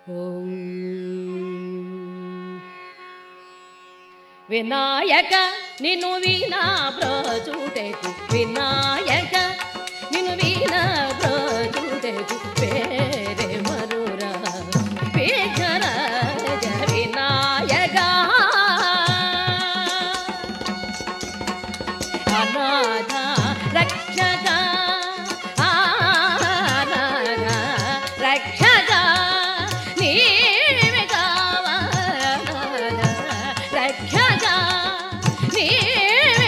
ఓం వినాయక నిన్ను వీణా బ్రోచుటకు వినాయక నిన్ను వీణా బ్రోచుటకు పేరే మరురా విఘ్నరాజ వినాయక అనాథ రక్షక అనాథ రక్షక నీవే కావాలనాథ రక్షక నీవే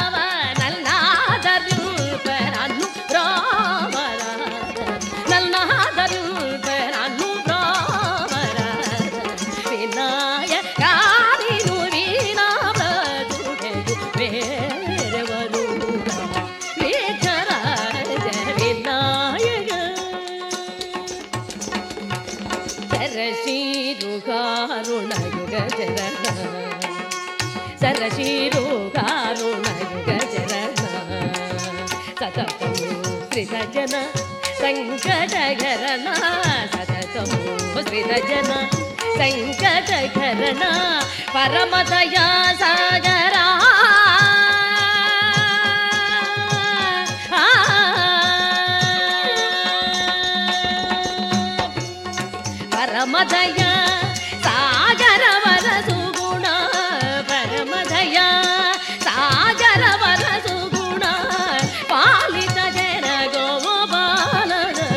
కావాలన్నాదరుపరను రామరాధ నన్నాదరుపరను రామరాధ వినాయక నీను వీణా బ్రతుకెకు వేరెవరు విఘ్నరాజ వినాయక సరశీరుగారుణయుగ జరణ సరశీరుగారుణయుగ జరణ సతతము శ్రీజన సంకటకరణ సతతము శ్రీజన సంకటకరణ పరమదయా సాగరా పరమదయ సాగర వరసు గుణ పరమదయ సాగర వరసు గుణ పాలిత జన గోపాల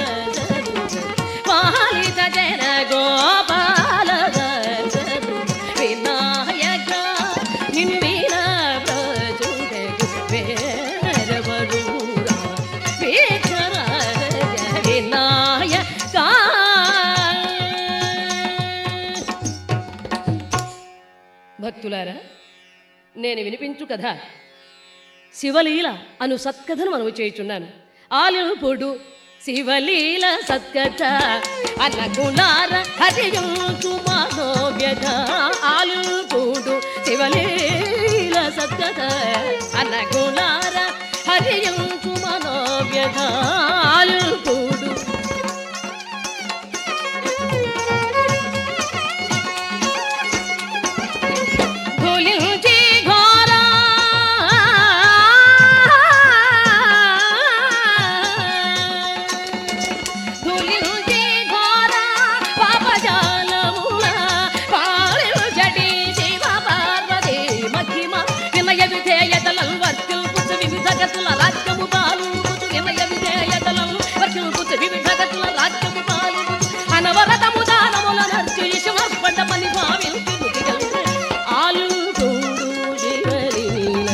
పాలిత జన గోపాల వినాయక నిన్వీణ ప్రచుటకు వేరవరూరా విఘ్నరాజ వినాయక భక్తులారా నేను వినిపించు కథ శివలీల అను సత్కథను మనము చేయుచున్నాను ఆలుపుడు శివలీల సత్కథ అన్నగులార హరియుచు మనోవ్యధ ఆలుపుడు శివలీల సత్కథ అన్నగులార హరియుచు మనోవ్యధ ఆలుపుడు భులించి ఘోరా భులించి ఘోరా పాపజాలముల పాలించడి శివ పార్వతీ మహిమ వినయ విధేయతలం వర్తిల్పుచు వివిధ గతుల రాజ్యము పాలుపుచు వినయ విధేయతలం వర్తిల్పుచు వివిధ గతుల రాజ్యము పాలుపుచు అనవరతము దానముల నర్చు ఇషమర్పణ పని భావించు ముదిగలు ఆలుగూడు శివలీల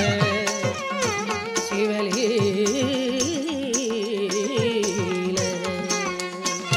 శివలీల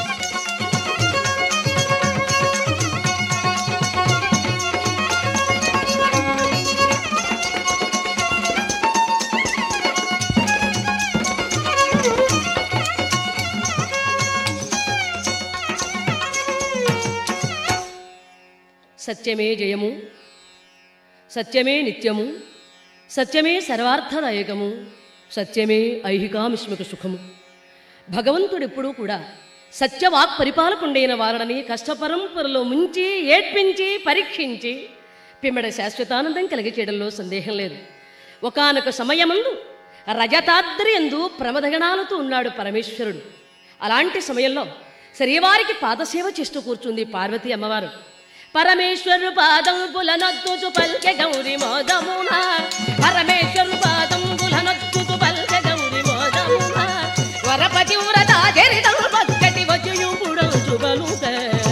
సత్యమే జయము సత్యమే నిత్యము సత్యమే సర్వార్థదాయకము సత్యమే ఐహికామిశ్మక సుఖము భగవంతుడెప్పుడూ కూడా సత్యవాక్ పరిపాలకుండైన వారని కష్టపరంపరలో ముంచి ఏడ్పించి పరీక్షించి పిమ్మడ శాశ్వతానందం కలిగి చేయడంలో సందేహం లేదు ఒకానొక సమయమందు రజతాద్రి ఎందు ప్రమదగణాలతో ఉన్నాడు పరమేశ్వరుడు అలాంటి సమయంలో శ్రీవారికి పాదసేవ చేస్తూ కూర్చుంది పార్వతీ అమ్మవారు పరమేశ్వరు పాదం పులనొత్తుచు పల్కె గౌరి మోదమున పరమేశ్వరు పాదం పులనొత్తుచు పల్కె గౌరి మోదమున వరపతి వ్రత చరితం పక్కటి వచ్చుయుపుడు శుభలుక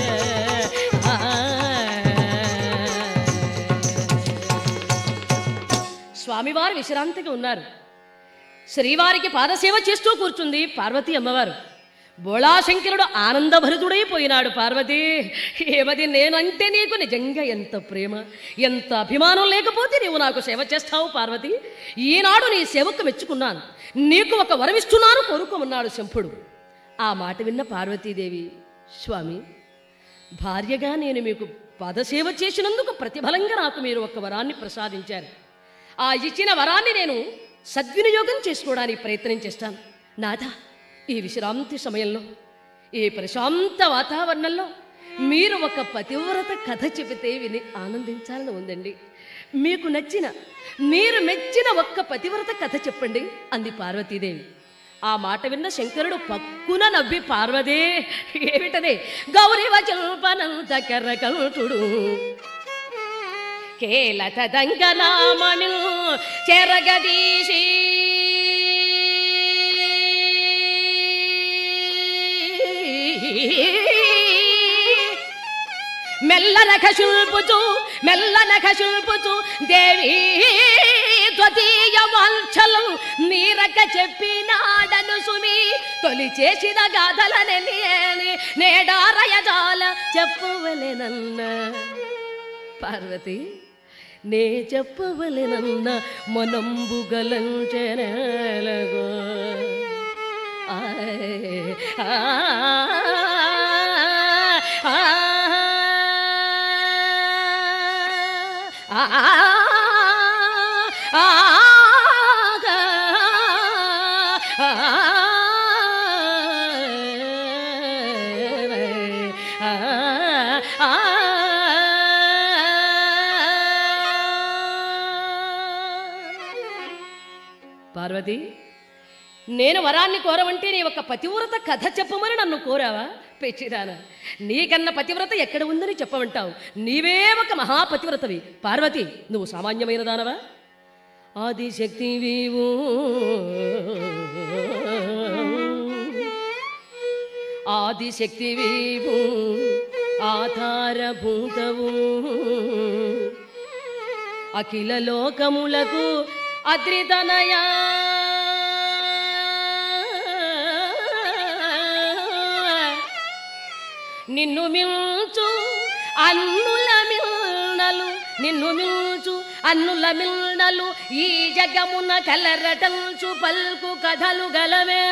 స్వామివారు విశ్రాంతిగా ఉన్నారు శ్రీవారికి పాదసేవ చేస్తూ కూర్చుంది పార్వతీ అమ్మవారు బోళాశంకరుడు ఆనందభరితుడైపోయినాడు పార్వతీ ఏమది నేనంటే నీకు నిజంగా ఎంత ప్రేమ ఎంత అభిమానం లేకపోతే నీవు నాకు సేవ చేస్తావు పార్వతి ఈనాడు నీ సేవకు మెచ్చుకున్నాను నీకు ఒక వరమిస్తున్నాను కోరుకోమన్నాడు శంభుడు ఆ మాట విన్న పార్వతీదేవి స్వామి భార్యగా నేను మీకు పదసేవ చేసినందుకు ప్రతిఫలంగా నాకు మీరు ఒక వరాన్ని ప్రసాదించారు ఆ ఇచ్చిన వరాన్ని నేను సద్వినియోగం చేసుకోవడానికి ప్రయత్నం చేస్తాను నాథ ఈ విశ్రాంతి సమయంలో ఈ ప్రశాంత వాతావరణంలో మీరు ఒక పతివ్రత కథ చెబితే విని ఆనందించాలని ఉందండి మీకు నచ్చిన మీరు మెచ్చిన ఒక్క పతివ్రత కథ చెప్పండి అంది పార్వతీదేవి ఆ మాట విన్న శంకరుడు పక్కున నవ్వి పార్వదే ఏమిటదే గౌరీ వచల్పనంత కర్రకంఠుడు కేలత దంగనామను చెరగదీసి మెల్లనఖ శుల్పుచు మెల్లనఖ శుల్పుచు దేవి ద్వితీయ వాంఛలం నీరక చెప్పినాడను సుమి తొలి చేసిన గాథలని నేడారయజాల చెప్పువలెనన్న పార్వతి నే చెప్పవలెనన్న మనంబుగలంచెనలగో ఆయ్, ఆ, ఆ, ఆ, ఆ, పార్వతి నేను వరాన్ని కోరవంటే నీ ఒక పతివ్రత కథ చెప్పమని నన్ను కోరావా పెచ్చిదానా నీకన్న పతివ్రత ఎక్కడ ఉందని చెప్పమంటావు నీవే ఒక మహాపతివ్రతవి పార్వతి నువ్వు సామాన్యమైన దానవా ఆదిశక్తి వీవు ఆదిశక్తి వీవు ఆధారభూతవు అఖిల లోకములకు అద్రితనయా నిన్ను మిల్చు అన్నుల మిల్నలు నిన్ను మిల్చు అన్నుల మిల్నలు ఈ జగమున కలరటంచు పల్కు కథలు గలవే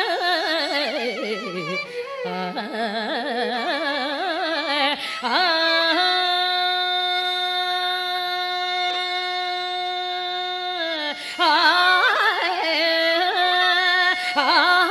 ఆ, ఆ, ఆ, ఆ,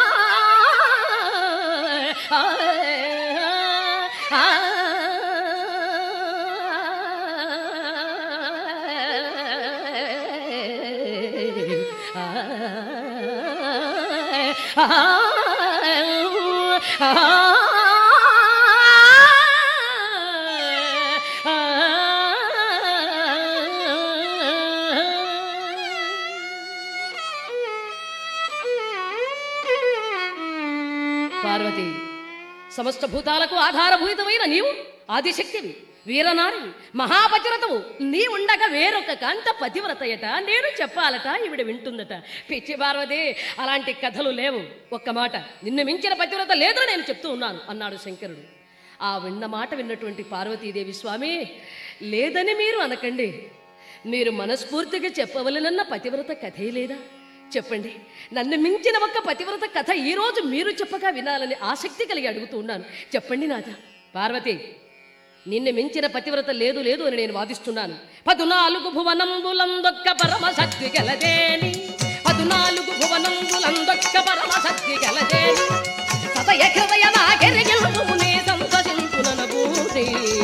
పార్వతి సమస్త భూతాలకు ఆధారభూతమైన నీవు ఆదిశక్తివి వీరనారి మహాపతివ్రతవు నీ ఉండగా వేరొక కాంత పతివ్రతయట నేను చెప్పాలట ఈవిడ వింటుందట పిచ్చి పార్వతి అలాంటి కథలు లేవు ఒక్క మాట నిన్ను మించిన పతివ్రత లేదు నేను చెప్తూ ఉన్నాను అన్నాడు శంకరుడు ఆ విన్న మాట విన్నటువంటి పార్వతీదేవి స్వామి లేదని మీరు అనకండి మీరు మనస్ఫూర్తిగా చెప్పవలనన్న పతివ్రత కథే లేదా చెప్పండి నన్ను మించిన ఒక్క పతివ్రత కథ ఈరోజు మీరు చెప్పగా వినాలని ఆసక్తి కలిగి అడుగుతూ ఉన్నాను చెప్పండి నాథ పార్వతి నిన్ను మించిన పతివ్రత లేదు లేదు అని నేను వాదిస్తున్నాను పదునాలుగు భువనంబులందొక్క పరమ శక్తి గలదేని పదునాలుగు భువనంబులందొక్క పరమ శక్తి గలదేని సతయ హృదయ నాగెరగిల్లు నీ సంతసించుననబూసి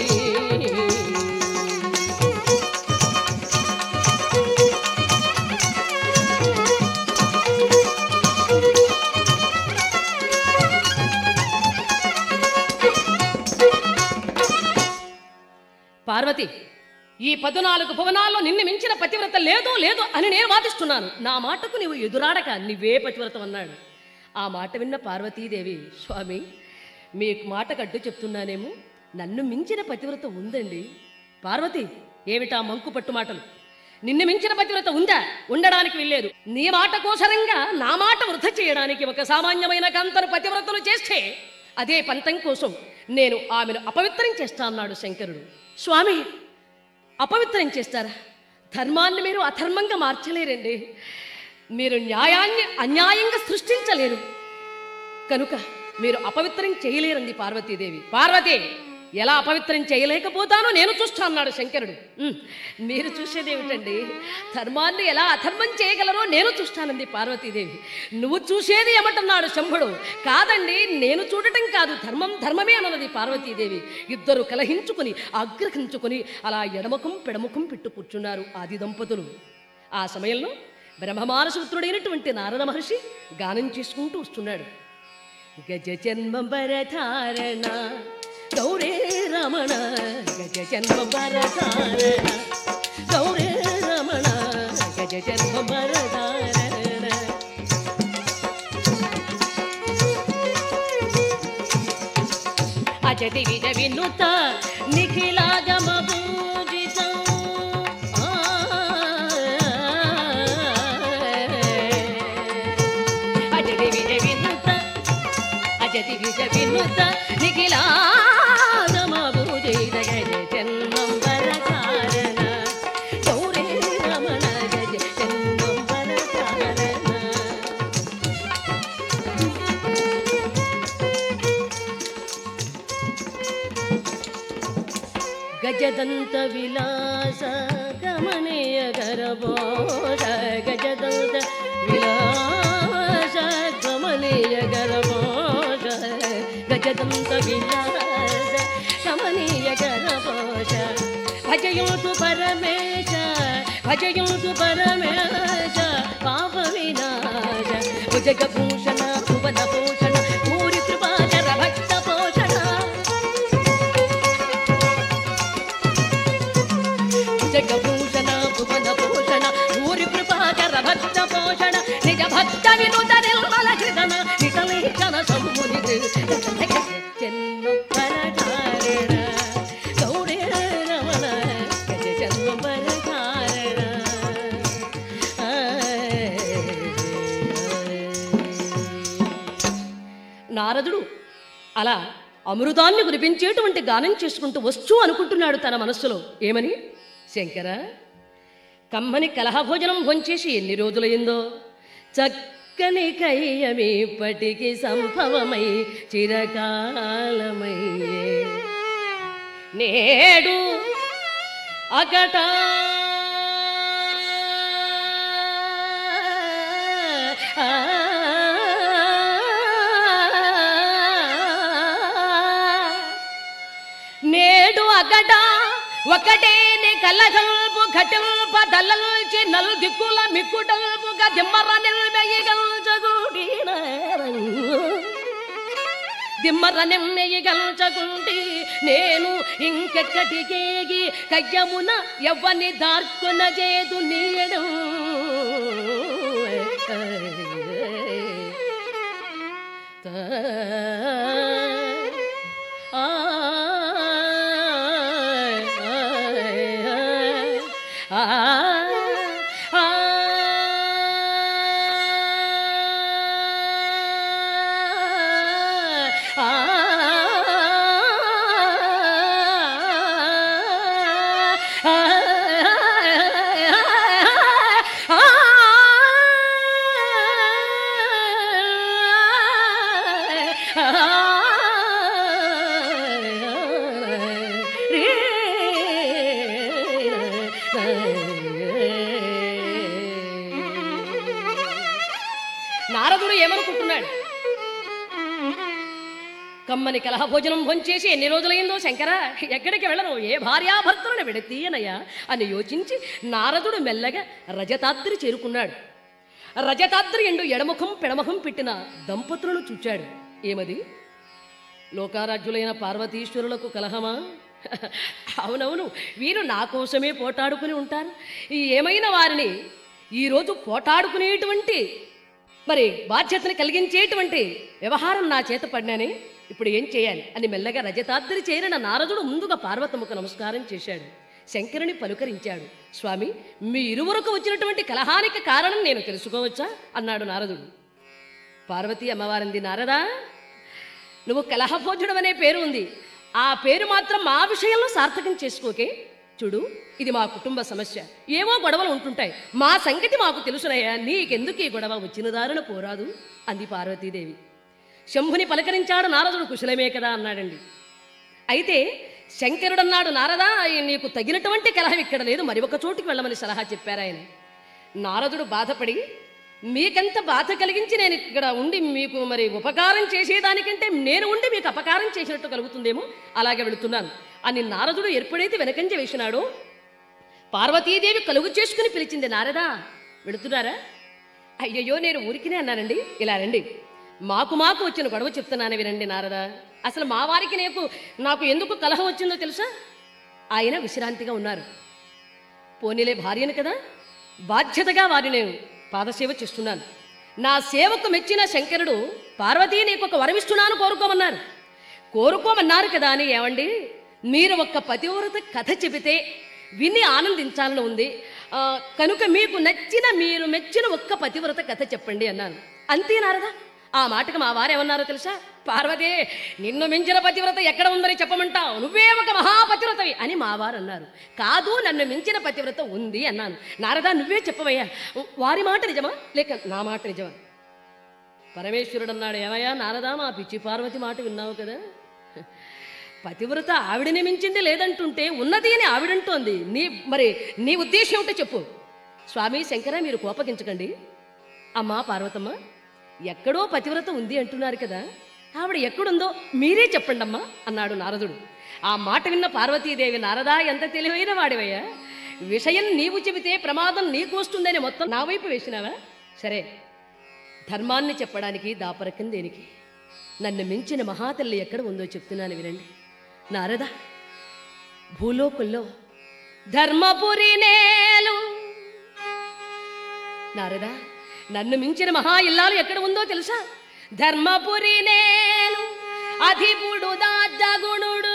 పార్వతి ఈ పద్నాలుగు భువనాల్లో నిన్ను మించిన పతివ్రత లేదు లేదు అని నేను వాదిస్తున్నాను నా మాటకు నీవు ఎదురాడక నీవే పతివ్రతం అన్నాడు ఆ మాట విన్న పార్వతీదేవి స్వామి మీ మాటకు అడ్డు చెప్తున్నానేమో నన్ను మించిన పతివ్రత ఉందండి పార్వతి ఏమిటా మంకు పట్టు మాటలు నిన్ను మించిన పతివ్రత ఉందా ఉండడానికి వెళ్ళలేదు నీ మాట కోసరంగా నా మాట వృధ చేయడానికి ఒక సామాన్యమైన కంతను పతివ్రతలు చేస్తే అదే పంతం కోసం నేను ఆమెను అపవిత్రం చేస్తా అన్నాడు శంకరుడు స్వామి అపవిత్రం చేస్తారా ధర్మాన్ని మీరు అధర్మంగా మార్చలేరండి మీరు న్యాయాన్ని అన్యాయంగా సృష్టించలేరు కనుక మీరు అపవిత్రం చేయలేరండి పార్వతీదేవి పార్వతి ఎలా అపవిత్రం చేయలేకపోతానో నేను చూస్తా అన్నాడు శంకరుడు ఉమ్, మీరు చూసేది ఏమిటండి ధర్మాన్ని ఎలా అధర్మం చేయగలరో నేను చూస్తానంది పార్వతీదేవి నువ్వు చూసేది ఏమంటున్నాడు శంభుడు కాదండి నేను చూడటం కాదు ధర్మం ధర్మమే అన్నది పార్వతీదేవి ఇద్దరు కలహించుకుని ఆగ్రహించుకుని అలా ఎడముఖం పెడముఖం పెట్టు కూర్చున్నారు ఆది దంపతులు ఆ సమయంలో బ్రహ్మమానసపుత్రుడైనటువంటి నారద మహర్షి గానం చేసుకుంటూ వస్తున్నాడు గజ జన్మంబరధారణ గౌరే రమణ గజ జన్మంబరధారణ గౌరే రమణ గజ జన్మంబరధారణ అజతి విజ వినుత నిఖిలాగమ పూజితం అజతి విజ వినుత అజతి విజ వినుత నిఖిలాగమ పూజిత గజ జన్మంబర కారణ గౌరీ రమణ గజ జన్మంబర కారణ గజదంత విలాస గమనీయ గరబోష గజదంత విలాస గమనీయ గరబోష గజదంత విలాస గమనీయ గరబోష భజయోతు పరమేశ భజయోతు పరమేశ పాప వినాశ భుజగభూషణ భువన భూషణ భూరి కృపాకర భక్త పోషణ జగభూషణ భువన భూషణ ఊరి కృపాకర భక్త పోషణ నిజ భక్త వినుత నిర్మల కృతన నిటలేఖన సమ్ముని జన్మ పరకారణ గౌరే రమణ గజ జన్మ పరకారణ నారదుడు అలా అమృతాన్ని కురిపించేటువంటి గానం చేసుకుంటూ వచ్చు అనుకుంటున్నాడు తన మనస్సులో ఏమని శంకర కమ్మని కలహభోజనం భోంచేసి ఎన్ని రోజులైందో చక్కని కయ్యమిప్పటికి సంభవమై చిరకాలమయ్యే నేడు అకట నేడు అగట ఒకటేని కలగల్పు ఘటిల్ప దళల్చి నల్ దిక్కుల మిక్కుటల్పుగ దిమ్మర నిల్మెయ్యగల్చగూడిన దిమ్మర నిమ్మెయ్యగల్చకుంటి నేను ఇంకెక్కటికేగి కయ్యమున ఎవ్వని దార్కున చేదు నీయడు నారదుడు ఏమనుకుంటున్నాడు కమ్మని కలహ భోజనం భోంచేసి ఎన్ని రోజులైందో శంకర ఎక్కడికి వెళ్ళను ఏ భార్యాభర్తలను విడతీయనయ్యా అని యోచించి నారదుడు మెల్లగా రజతాద్రి చేరుకున్నాడు రజతాద్రి ఎండు ఎడముఖం పెడముఖం పెట్టిన దంపతులను చూచాడు ఏమది లోకారాజ్యులైన పార్వతీశ్వరులకు కలహమా అవునవును వీరు నా కోసమే పోటాడుకుని ఉంటారు ఈ ఏమైనా వారిని ఈరోజు పోటాడుకునేటువంటి మరి బాధ్యతను కలిగించేటువంటి వ్యవహారం నా చేత పడినానే ఇప్పుడు ఏం చేయాలి అని మెల్లగా రజతాద్రి చేరిన నారదుడు ముందుగా పార్వతమ్మకు నమస్కారం చేశాడు శంకరుని పలుకరించాడు స్వామి మీ ఇరువురకు వచ్చినటువంటి కలహానికి కారణం నేను తెలుసుకోవచ్చా అన్నాడు నారదుడు పార్వతీ అమ్మవారింది నారదా నువ్వు కలహభోజుడు అనే పేరు ఉంది ఆ పేరు మాత్రం మా విషయంలో సార్థకం చేసుకోకే చూడు ఇది మా కుటుంబ సమస్య ఏవో గొడవలు ఉంటుంటాయి మా సంగతి మాకు తెలుసునయ్యా నీకెందుకు ఈ గొడవ వచ్చిన దారుణ పోరాదు అంది పార్వతీదేవి శంభుని పలకరించాడు నారదుడు కుశలమే కదా అన్నాడండి అయితే శంకరుడన్నాడు నారదా నీకు తగినటువంటి కలహం ఇక్కడ లేదు మరి ఒక చోటుకి వెళ్ళమని సలహా చెప్పారు ఆయన నారదుడు బాధపడి మీకెంత బాధ కలిగించి నేను ఇక్కడ ఉండి మీకు మరి ఉపకారం చేసేదానికంటే నేను ఉండి మీకు అపకారం చేసినట్టు కలుగుతుందేమో అలాగే వెళుతున్నాను అని నారదుడు ఎప్పుడైతే వెనకంజ వేసినాడో పార్వతీదేవి కలుగు చేసుకుని పిలిచింది నారదా వెళుతున్నారా అయ్యయ్యో నేను ఊరికినే అన్నానండి ఇలా రండి మాకు మాకు వచ్చిన గొడవ చెప్తున్నాను వినండి నారదా అసలు మా వారికి నీకు నాకు ఎందుకు కలహం వచ్చిందో తెలుసా ఆయన విశ్రాంతిగా ఉన్నారు పోనీలే భార్యను కదా బాధ్యతగా వారిని నేను పాదసేవ చేస్తున్నాను నా సేవకు మెచ్చిన శంకరుడు పార్వతీ నీకు ఒక వరమిస్తున్నాను కోరుకోమన్నారు కోరుకోమన్నారు కదా అని ఏమండి మీరు ఒక్క పతివ్రత కథ చెబితే విని ఆనందించాలని ఉంది ఆ, కనుక మీకు నచ్చిన మీరు మెచ్చిన ఒక్క పతివ్రత కథ చెప్పండి అన్నాను అంతే నారదా ఆ మాటకు మా వారేమన్నారో తెలుసా పార్వతి నిన్ను మించిన పతివ్రత ఎక్కడ ఉందని చెప్పమంటావు నువ్వే ఒక మహాపతివ్రతవి అని మా వారు అన్నారు కాదు నన్ను మించిన పతివ్రత ఉంది అన్నాను నారదా నువ్వే చెప్పవయ్యా వారి మాట నిజమా లేక నా మాట నిజమా పరమేశ్వరుడు అన్నాడు ఏమయ్యా నారదా మా పిచ్చి పార్వతి మాట విన్నావు కదా పతివ్రత ఆవిడని మించింది లేదంటుంటే ఉన్నది అని ఆవిడంటోంది నీ మరి నీ ఉద్దేశం ఏమిటో చెప్పు స్వామి శంకర మీరు కోపగించకండి అమ్మా పార్వతమ్మ ఎక్కడో పతివ్రత ఉంది అంటున్నారు కదా ఆవిడ ఎక్కడుందో మీరే చెప్పండి అమ్మా అన్నాడు నారదుడు ఆ మాట విన్న పార్వతీదేవి నారదా ఎంత తెలివైన వాడివయ్యా విషయం నీవు చెబితే ప్రమాదం నీకు వస్తుందని మొత్తం నా వైపు వేసినావా సరే ధర్మాన్ని చెప్పడానికి దాపరకం దేనికి నన్ను మించిన మహాతల్లి ఎక్కడ ఉందో చెప్తున్నాను వినండి నారద భూలోకుల్లో ధర్మపురి నేలు నారద నన్ను మించిన మహా ఇల్లాలు ఎక్కడ ఉందో తెలుసా ధర్మపురి నేలు అధిపుడు దాజగుణుడు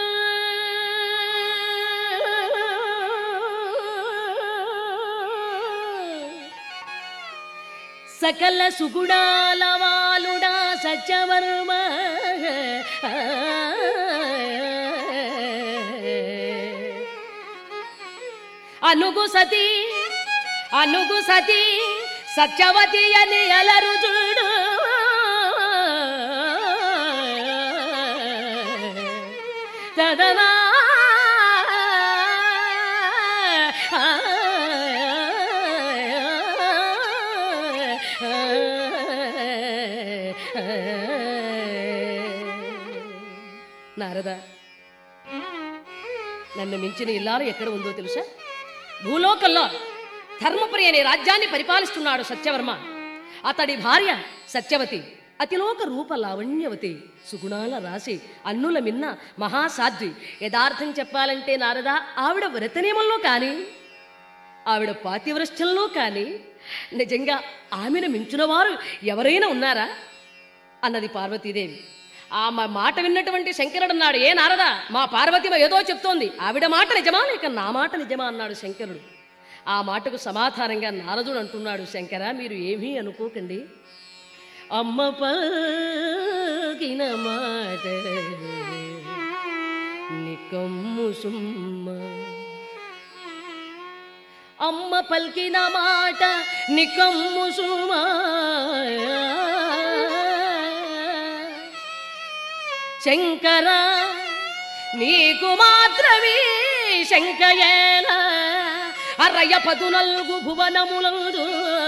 సకల సుగుణాల వాలుడా సత్యవర్మ అనుగు సతి అనుగు సతి సత్యవతి అని అలరు చూడు తదనా నారదా నన్ను మించిన ఇల్లాలు ఎక్కడ ఉందో తెలుసా భూలోకంలో ధర్మపురి అనే రాజ్యాన్ని పరిపాలిస్తున్నాడు సత్యవర్మ అతడి భార్య సత్యవతి అతిలోక రూప లావణ్యవతి సుగుణాల రాశి అన్నుల మిన్న మహాసాధ్వి యథార్థం చెప్పాలంటే నారదా ఆవిడ వ్రతనియమంలో కానీ ఆవిడ పాతివ్రశ్యంలో కానీ నిజంగా ఆమెను మించిన వారు ఎవరైనా ఉన్నారా అన్నది పార్వతీదేవి ఆ మా మాట విన్నటువంటి శంకరుడు అన్నాడు ఏ నారదా మా పార్వతిమ ఏదో చెప్తోంది ఆవిడ మాట నిజమా లేక నా మాట నిజమా అన్నాడు శంకరుడు ఆ మాటకు సమాధానంగా నారదుడు అంటున్నాడు శంకర మీరు ఏమీ అనుకోకండి అమ్మ పగిన మాట నికమ్ము సుమ్మ అమ్మ పలికిన మాట నికమ్ము సుమా శంకర నీకు మాత్రమే శంకయేన అరయ పదునల్గు భువనములందు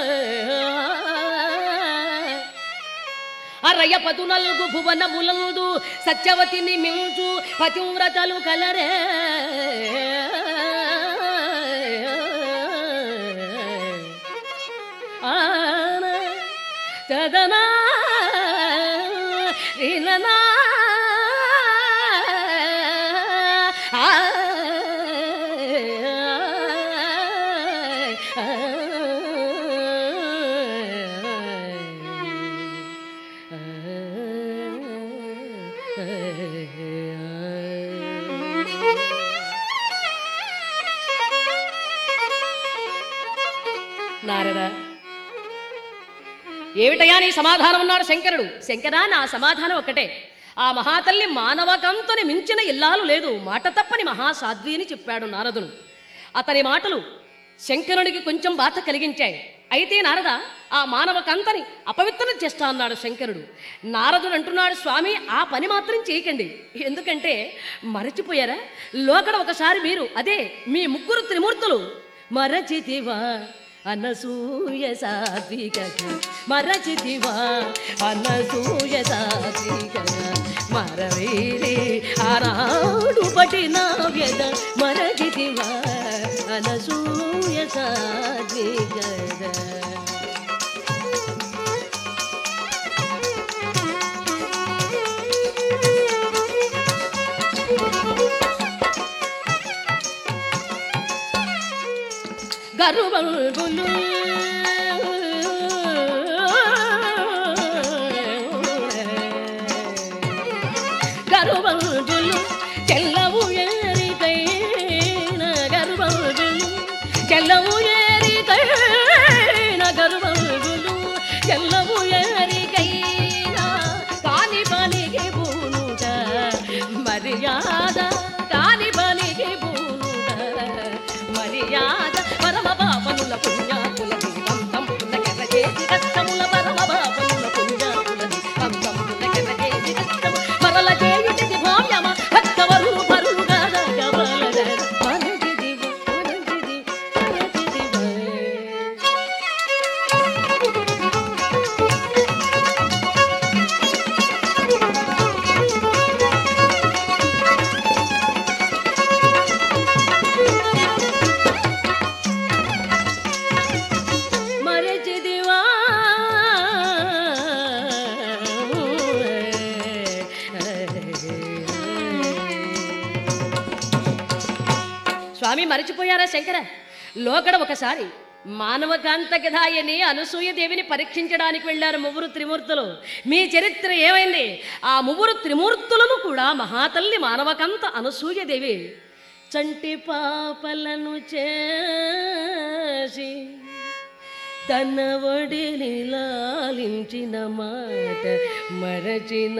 అరయ పదునల్గు భువనములందు సత్యవతిని మించు పతివ్రతలు కలరే ఆన తదనా రిననా ఆ నారదా ఏమిటయా నీ సమాధానం అన్నాడు శంకరుడు శంకరా నా సమాధానం ఒకటే ఆ మహాతల్లి మానవకంతుని మించిన ఇల్లాలు లేదు మాట తప్పని మహాసాధ్వి అని చెప్పాడు నారదుడు అతని మాటలు శంకరునికి కొంచెం బాధ కలిగించాయి అయితే నారద ఆ మానవ కంతని అపవిత్రం చేస్తా అన్నాడు శంకరుడు నారదుడు అంటున్నాడు స్వామి ఆ పని మాత్రం చేయకండి ఎందుకంటే మరచిపోయారా లోకడ ఒకసారి మీరు అదే మీ ముగ్గురు త్రిమూర్తులు మరచితివా అనసూయ సాత్విక మరచితివా అనసూయ సాత్విక మరవేరే ఆనాడు పటిన వ్యద మరచితివా అనసూయ సాత్విక గరువల్గులు గరువల్గులు చెల్లవు ఏరికైన గరువల్గులు చెల్లవు ఏరికైన గరువల్గులు చెల్లవు ఏరికైన కాని పలికి పూనుట మర్యాద కాని పలికి పూనుట మర్యాద పరమ పాపనుల పుణ్యాకుల దివంతంపుల కెరచేసి కష్టముల పరమ పాపనుల పుణ్యాకుల దివంతంపుల కెరచేసి కష్టము మరల చేయుటిది భావ్యమ భక్తవరులు పరులు కాద కవలద మనజిది మనజిది మనజిది మరచిదివా స్వామి మరచిపోయారా శంకర లోకడ ఒకసారి మానవకాంత గదాయని అనసూయ దేవిని పరీక్షించడానికి వెళ్ళారు ముగ్గురు త్రిమూర్తులు మీ చరిత్ర ఏమైంది ఆ ముగ్గురు త్రిమూర్తులను కూడా మహాతల్లి మానవకాంత అనసూయ దేవి చంటి పాపలను చేసి తన ఒడిని లాలించిన మాట మరచిన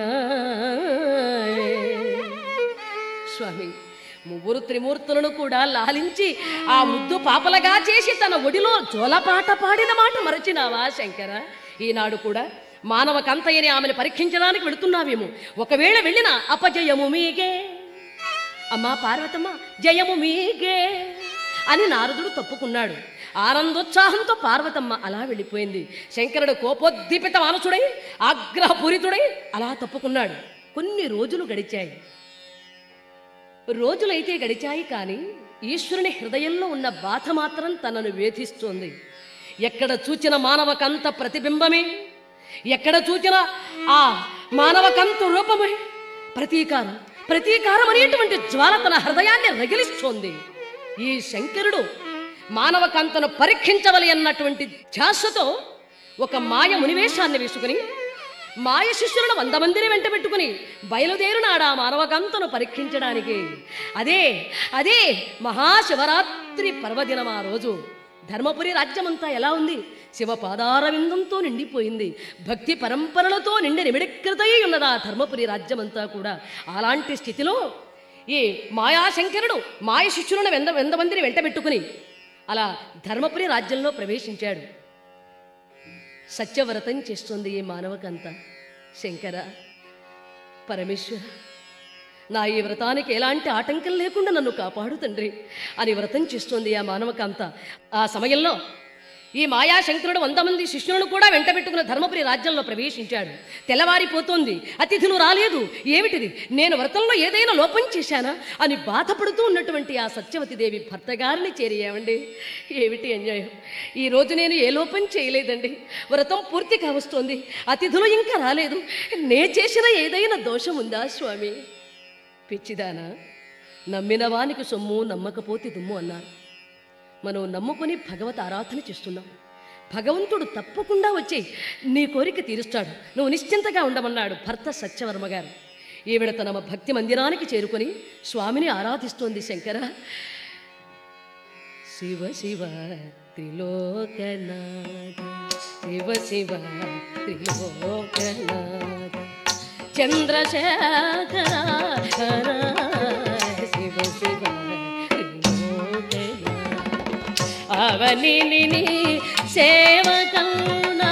స్వామి ముగ్గురు త్రిమూర్తులను కూడా లాలించి ఆ ముద్దు పాపలగా చేసి తన ఒడిలో జోలపాట పాడిన మాట మరచినావా శంకర ఈనాడు కూడా మానవ కంతయ్యని ఆమెను పరీక్షించడానికి వెళుతున్నావేమో ఒకవేళ వెళ్ళిన అపజయము మీకే అమ్మా పార్వతమ్మ జయము మీకే అని నారదుడు తప్పుకున్నాడు ఆనందోత్సాహంతో పార్వతమ్మ అలా వెళ్ళిపోయింది శంకరుడు కోపోద్దీపిత మానసుడై ఆగ్రహపూరితుడై అలా తప్పుకున్నాడు కొన్ని రోజులు గడిచాయి రోజులైతే గడిచాయి కానీ ఈశ్వరుని హృదయంలో ఉన్న బాధ మాత్రం తనను వేధిస్తోంది ఎక్కడ చూచిన మానవకంత ప్రతిబింబమే ఎక్కడ చూచిన ఆ మానవకంత రూపమే ప్రతీకారం ప్రతీకారం అనేటువంటి జ్వాల తన హృదయాన్ని రగిలిస్తోంది ఈ శంకరుడు మానవకంతను పరీక్షించవలి అన్నటువంటి ధ్యాసతో ఒక మాయ మునివేశాన్ని వేసుకుని మాయ శిష్యులను వంద మందిని వెంట పెట్టుకుని బయలుదేరునాడు ఆ మానవకంతను పరీక్షించడానికి అదే అదే మహాశివరాత్రి పర్వదినం ఆ రోజు ధర్మపురి రాజ్యమంతా ఎలా ఉంది శివ పాదారవిందంతో నిండిపోయింది భక్తి పరంపరలతో నిండి నిమిడకృతై ఉన్నది ఆ ధర్మపురి రాజ్యమంతా కూడా అలాంటి స్థితిలో ఈ మాయాశంకరుడు మాయ శిష్యులను వెంద వెంద మందిని వెంటబెట్టుకుని అలా ధర్మపురి రాజ్యంలో ప్రవేశించాడు సత్యవ్రతం చేస్తుంది ఈ మానవకంత శంకర పరమేశ్వర నా ఈ వ్రతానికి ఎలాంటి ఆటంకం లేకుండా నన్ను కాపాడు తండ్రి అని వ్రతం చేస్తోంది ఆ మానవకాంత ఆ సమయంలో ఈ మాయాశంకరుడు వంద మంది శిష్యులను కూడా వెంటబెట్టుకున్న ధర్మపురి రాజ్యంలో ప్రవేశించాడు తెల్లవారిపోతోంది అతిథులు రాలేదు ఏమిటిది నేను వ్రతంలో ఏదైనా లోపం చేశానా అని బాధపడుతూ ఉన్నటువంటి ఆ సత్యవతి దేవి భర్త గారిని చేరి ఏమండి ఏమిటి అన్యాయం ఈ రోజు నేను ఏ లోపం చేయలేదండి వ్రతం పూర్తి కావస్తోంది అతిథులు ఇంకా రాలేదు నే చేసిన ఏదైనా దోషం ఉందా స్వామి పిచ్చిదానా నమ్మిన వానికి సొమ్ము నమ్మకపోతే దుమ్ము అన్నారు మనం నమ్ముకొని భగవత్ ఆరాధన చేస్తున్నాం భగవంతుడు తప్పకుండా వచ్చి నీ కోరిక తీరుస్తాడు నువ్వు నిశ్చింతగా ఉండమన్నాడు భర్త సత్యవర్మ గారు ఈవిడ తన భక్తి మందిరానికి చేరుకొని స్వామిని ఆరాధిస్తోంది శంకర శివ శివ త్రిలోకనాథ శివ శివ త్రిలోకనాథ చంద్రశేఖర హర శివ శివ త్రిలోకనాథ అవనిని సేవకౌనా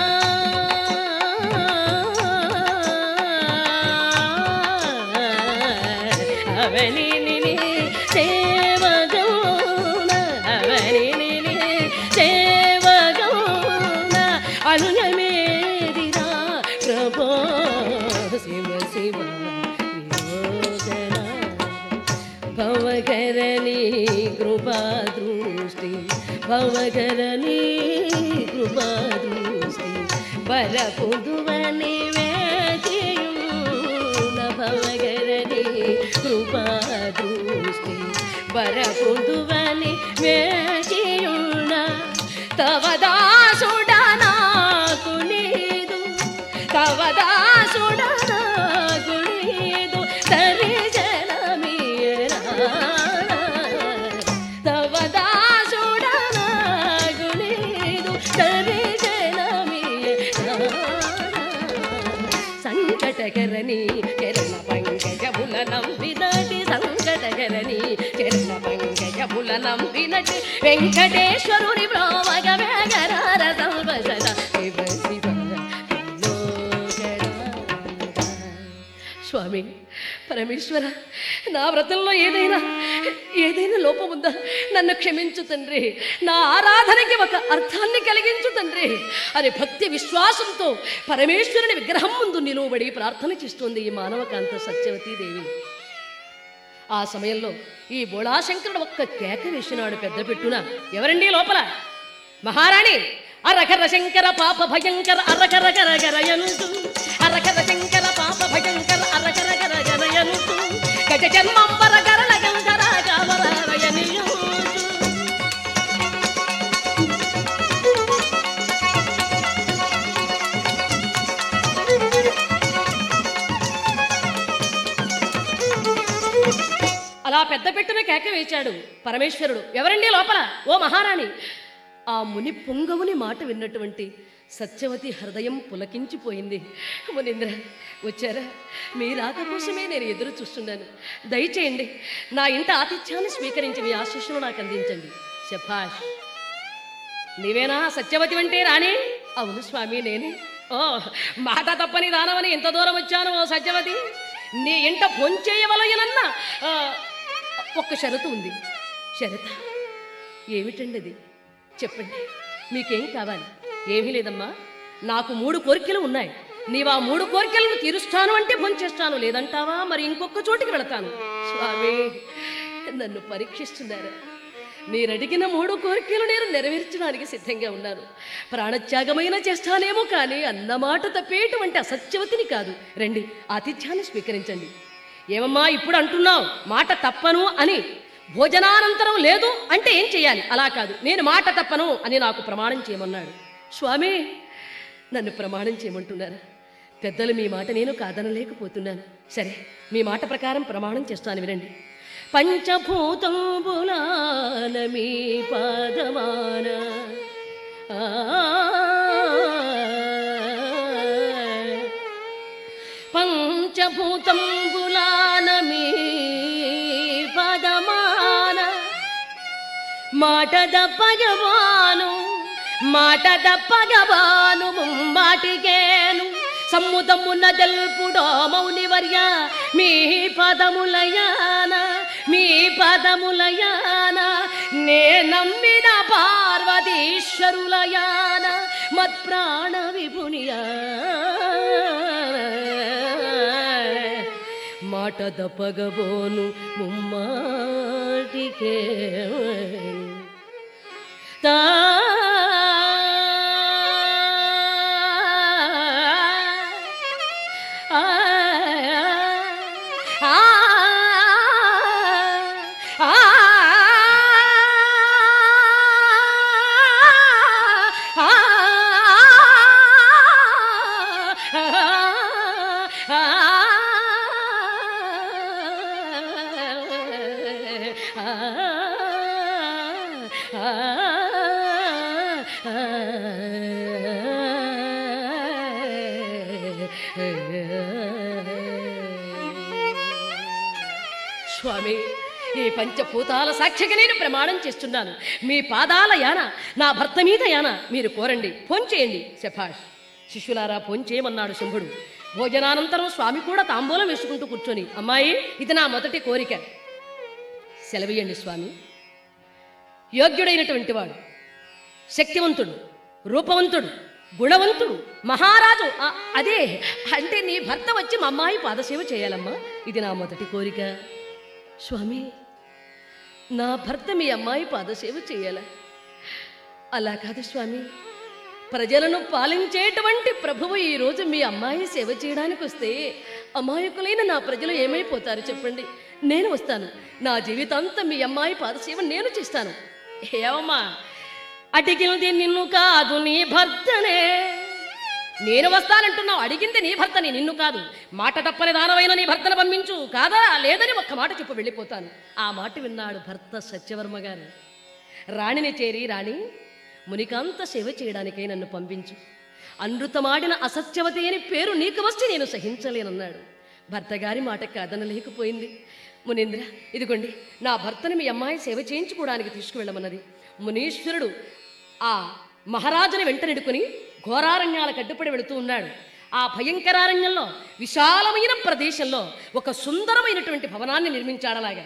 అవనిని సేవగౌన అవనిని సేవగౌన అనుయమేదిరా ప్రభో శివ శివ విమోచన భవకరణి కృపాదృష్టి భవకరణి కృపాదృష్టి బలపుదువని వేచియున భవకరణి కృపాదృష్టి బలపుదువని వేచియున తవ దాసుడా నాకు నీదు తవ దాసుడా నాకు నీదు తరి జనమీయరా తవ దాసుడా నాకు నీదు తరి జనమీయరా సంకటకరణి చరణ పంకజముల నంబినటి సంకటకరణి చరణ పంకజముల నంబినటి వెంకటేశ్వరుని బ్రోవగ వేగరార సంవసద శివ శివ లోకనాథ. స్వామి పరమేశ్వర నా వ్రతంలో ఏదైనా ఏదైనా లోపం ఉందా నన్ను క్షమించు తండ్రి నా ఆరాధనకి ఒక అర్థాన్ని కలిగించు తండ్రి అని భక్తి విశ్వాసంతో పరమేశ్వరుని విగ్రహం ముందు నిలువబడి ప్రార్థన చేస్తుంది ఈ మానవకాంత సత్యవతీ దేవి ఆ సమయంలో ఈ బోళాశంకరుడు ఒక్క కేక వేసినాడు పెద్ద పెట్టున ఎవరండి లోపల మహారాణి అరకర శంకర పాప భయంకర అరకర గర గరయనుతు అరకర శంకర పాప భయంకర అరకర గర గరయనుతు గజ జన్మంబర గరల గంధర గవరయనియు అలా పెద్ద పెట్టున కేక వేచాడు పరమేశ్వరుడు ఎవరండి లోపల ఓ మహారాణి ఆ ముని పొంగవుని మాట విన్నటువంటి సత్యవతి హృదయం పులకించిపోయింది మునింద్ర వచ్చారా మీ రాక కోసమే నేను ఎదురు చూస్తున్నాను దయచేయండి నా ఇంట ఆతిథ్యాన్ని స్వీకరించి మీ ఆశీస్సులు నాకు అందించండి శభాష్ నీవేనా సత్యవతి అంటే రాణి అవును స్వామి నేనే ఓ మాట తప్పని దానవని ఎంత దూరం వచ్చాను ఓ సత్యవతి నీ ఇంట భొంచేయవలయనన్న ఆ, ఒక్క షరతు ఉంది షరత ఏమిటండి అది చెప్పండి మీకేం కావాలి ఏమీ లేదమ్మా నాకు మూడు కోరికలు ఉన్నాయి నీవు ఆ మూడు కోరికలను తీరుస్తాను అంటే భొంచేస్తాను లేదంటావా మరి ఇంకొక చోటికి వెళతాను స్వామి నన్ను పరీక్షిస్తున్నారా మీరు అడిగిన మూడు కోరికలు నేను నెరవేర్చడానికి సిద్ధంగా ఉన్నాను ప్రాణత్యాగమైన చేస్తానేమో కానీ అన్నమాట తప్పేటువంటి అసత్యవతిని కాదు రండి ఆతిథ్యాన్ని స్వీకరించండి ఏమమ్మా ఇప్పుడు అంటున్నావు మాట తప్పను అని భోజనానంతరం లేదు అంటే ఏం చేయాలి అలా కాదు నేను మాట తప్పను అని నాకు ప్రమాణం చేయమన్నాడు స్వామి నన్ను ప్రమాణం చేయమంటున్నారు పెద్దలు మీ మాట నేను కాదనలేకపోతున్నాను సరే మీ మాట ప్రకారం ప్రమాణం చేస్తాను వినండి పంచభూతంబులాన మీ పాదమాన ఆ, పంచభూతంబులాన మీ పదమాన మాట దప్పగవాను మాట దప్పగవాను ముమ్మాటికేను సమ్ముతమున్న జల్పుడో మౌనివర్య మీ పదములయాన మీ పదములయాన నే నమ్మిన పార్వతీశ్వరులయాన మత్ప్రాణ విపునియా మాట దప్పగబోను ముమ్మాటికే తా ఆ ఆ ఆ స్వామి ఈ పంచభూతాల సాక్షిగా నేను ప్రమాణం చేస్తున్నాను మీ పాదాల యాన నా భర్త మీద యాన మీరు కోరండి ఫోన్ చేయండి శభాష్ శిష్యులారా ఫోన్ చేయమన్నాడు శంభుడు భోజనానంతరం స్వామి కూడా తాంబూలం వేసుకుంటూ కూర్చొని అమ్మాయి ఇది నా మొదటి కోరిక సెలవియండి స్వామి యోగ్యుడైనటువంటి వాడు శక్తివంతుడు రూపవంతుడు గుణవంతుడు మహారాజు ఆ, అదే అంటే నీ భర్త వచ్చి మా అమ్మాయి పాదసేవ చేయాలమ్మా ఇది నా మొదటి కోరిక స్వామి నా భర్త మీ అమ్మాయి పాదసేవ చేయాలా అలా కాదు స్వామి ప్రజలను పాలించేటువంటి ప్రభువు ఈరోజు మీ అమ్మాయి సేవ చేయడానికి వస్తే అమాయకులైన నా ప్రజలు ఏమైపోతారు చెప్పండి నేను వస్తాను నా జీవితాంతం మీ అమ్మాయి పాదసేవ నేను చేస్తాను ఏమమ్మా అడిగింది నిన్ను కాదు నీ భర్తనే నేను వస్తానంటున్నావు అడిగింది నీ భర్తని నిన్ను కాదు మాట తప్పని దానమైన నీ భర్తను పంపించు కాదా లేదని ఒక్క మాట చెప్పు వెళ్ళిపోతాను ఆ మాట విన్నాడు భర్త సత్యవర్మ గారు రాణిని చేరి రాణి మునికాంత సేవ చేయడానికై నన్ను పంపించు అనృతమాడిన అసత్యవతి అని పేరు నీకు వస్తే నేను సహించలేనన్నాడు భర్త గారి మాట కాదనలేకపోయింది మునీంద్ర ఇదిగోండి నా భర్తని మీ అమ్మాయి సేవ చేయించుకోవడానికి తీసుకువెళ్ళమన్నది మునీశ్వరుడు ఆ మహారాజుని వెంటనిడుకుని ఘోరారణ్యాల కడ్డుపడి వెళుతూ ఉన్నాడు ఆ భయంకరారణ్యంలో విశాలమైన ప్రదేశంలో ఒక సుందరమైనటువంటి భవనాన్ని నిర్మించాడలాగా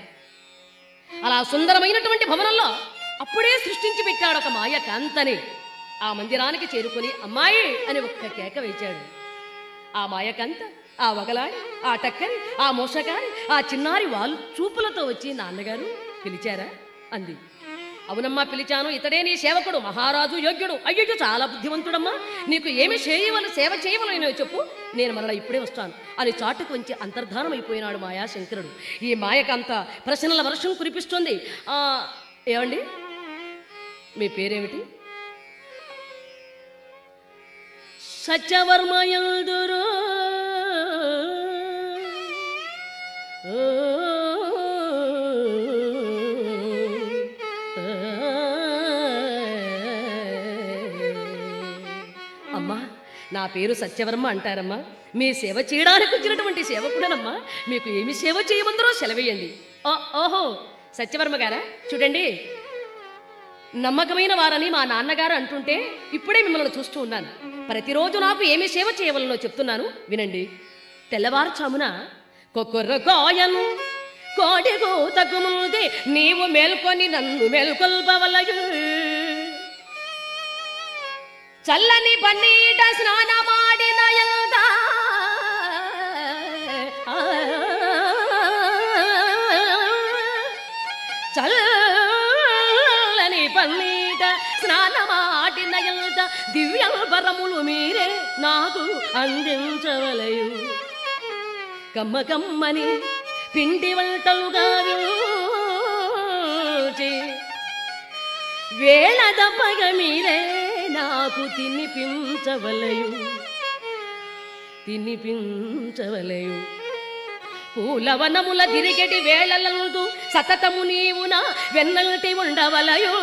అలా సుందరమైనటువంటి భవనంలో అప్పుడే సృష్టించి పెట్టాడు ఒక మాయ కాంతని ఆ మందిరానికి చేరుకొని అమ్మాయి అని ఒక్క కేక వేశాడు ఆ మాయకంత ఆ వగలాడి ఆ టక్కరి ఆ మోసగారి ఆ చిన్నారి వాళ్ళు చూపులతో వచ్చి నాన్నగారు పిలిచారా అంది అవునమ్మా పిలిచాను ఇతడే నీ సేవకుడు మహారాజు యోగ్యుడు అయ్యో చాలా బుద్ధివంతుడమ్మా నీకు ఏమి చేయవలు సేవ చేయవలనో చెప్పు నేను మరలా ఇప్పుడే వస్తాను అని చాటుకు వంచి అంతర్ధానం అయిపోయినాడు మాయా శంకరుడు ఈ మాయకంత ప్రశ్నల వర్షం కురిపిస్తుంది ఆ, ఏమండి మీ పేరేమిటి సత్యవర్మయుదురు అమ్మా నా పేరు సత్యవర్మ అంటారమ్మా మీ సేవ చేయడానికి వచ్చినటువంటి సేవకుడనమ్మా మీకు ఏమి సేవ చేయమందరో సెలవేయండి ఓ ఓహో సత్యవర్మ గారా చూడండి నమ్మకమైన వారని మా నాన్నగారు అంటుంటే ఇప్పుడే మిమ్మల్ని చూస్తూ ఉన్నాను ప్రతిరోజు నాకు ఏమి సేవ చేయవలనో చెప్తున్నాను వినండి తెల్లవారుచామున కొక్కొర్ర కోయను కోడి కూతకు ముందే నీవు మేల్కొని నన్ను మేల్కొల్పవలయు చల్లని పన్నీట స్నానమాడిన ఎల్దా చల్లని పన్నీట స్నానమాడిన ఎల్ద దివ్యల్పరములు మీరే నాకు అందించవలయు కమ్మ కమ్మని పిండి వంటలుగా రుచి వేళ దప్పగ మీరే నాకు తినిపించవలయు తినిపించవలయు పూలవనముల తిరిగటి వేళలందు సతతము నీవు నా వెన్నల్టి ఉండవలయు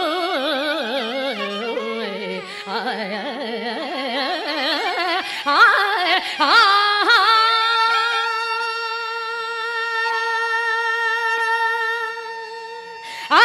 ఆ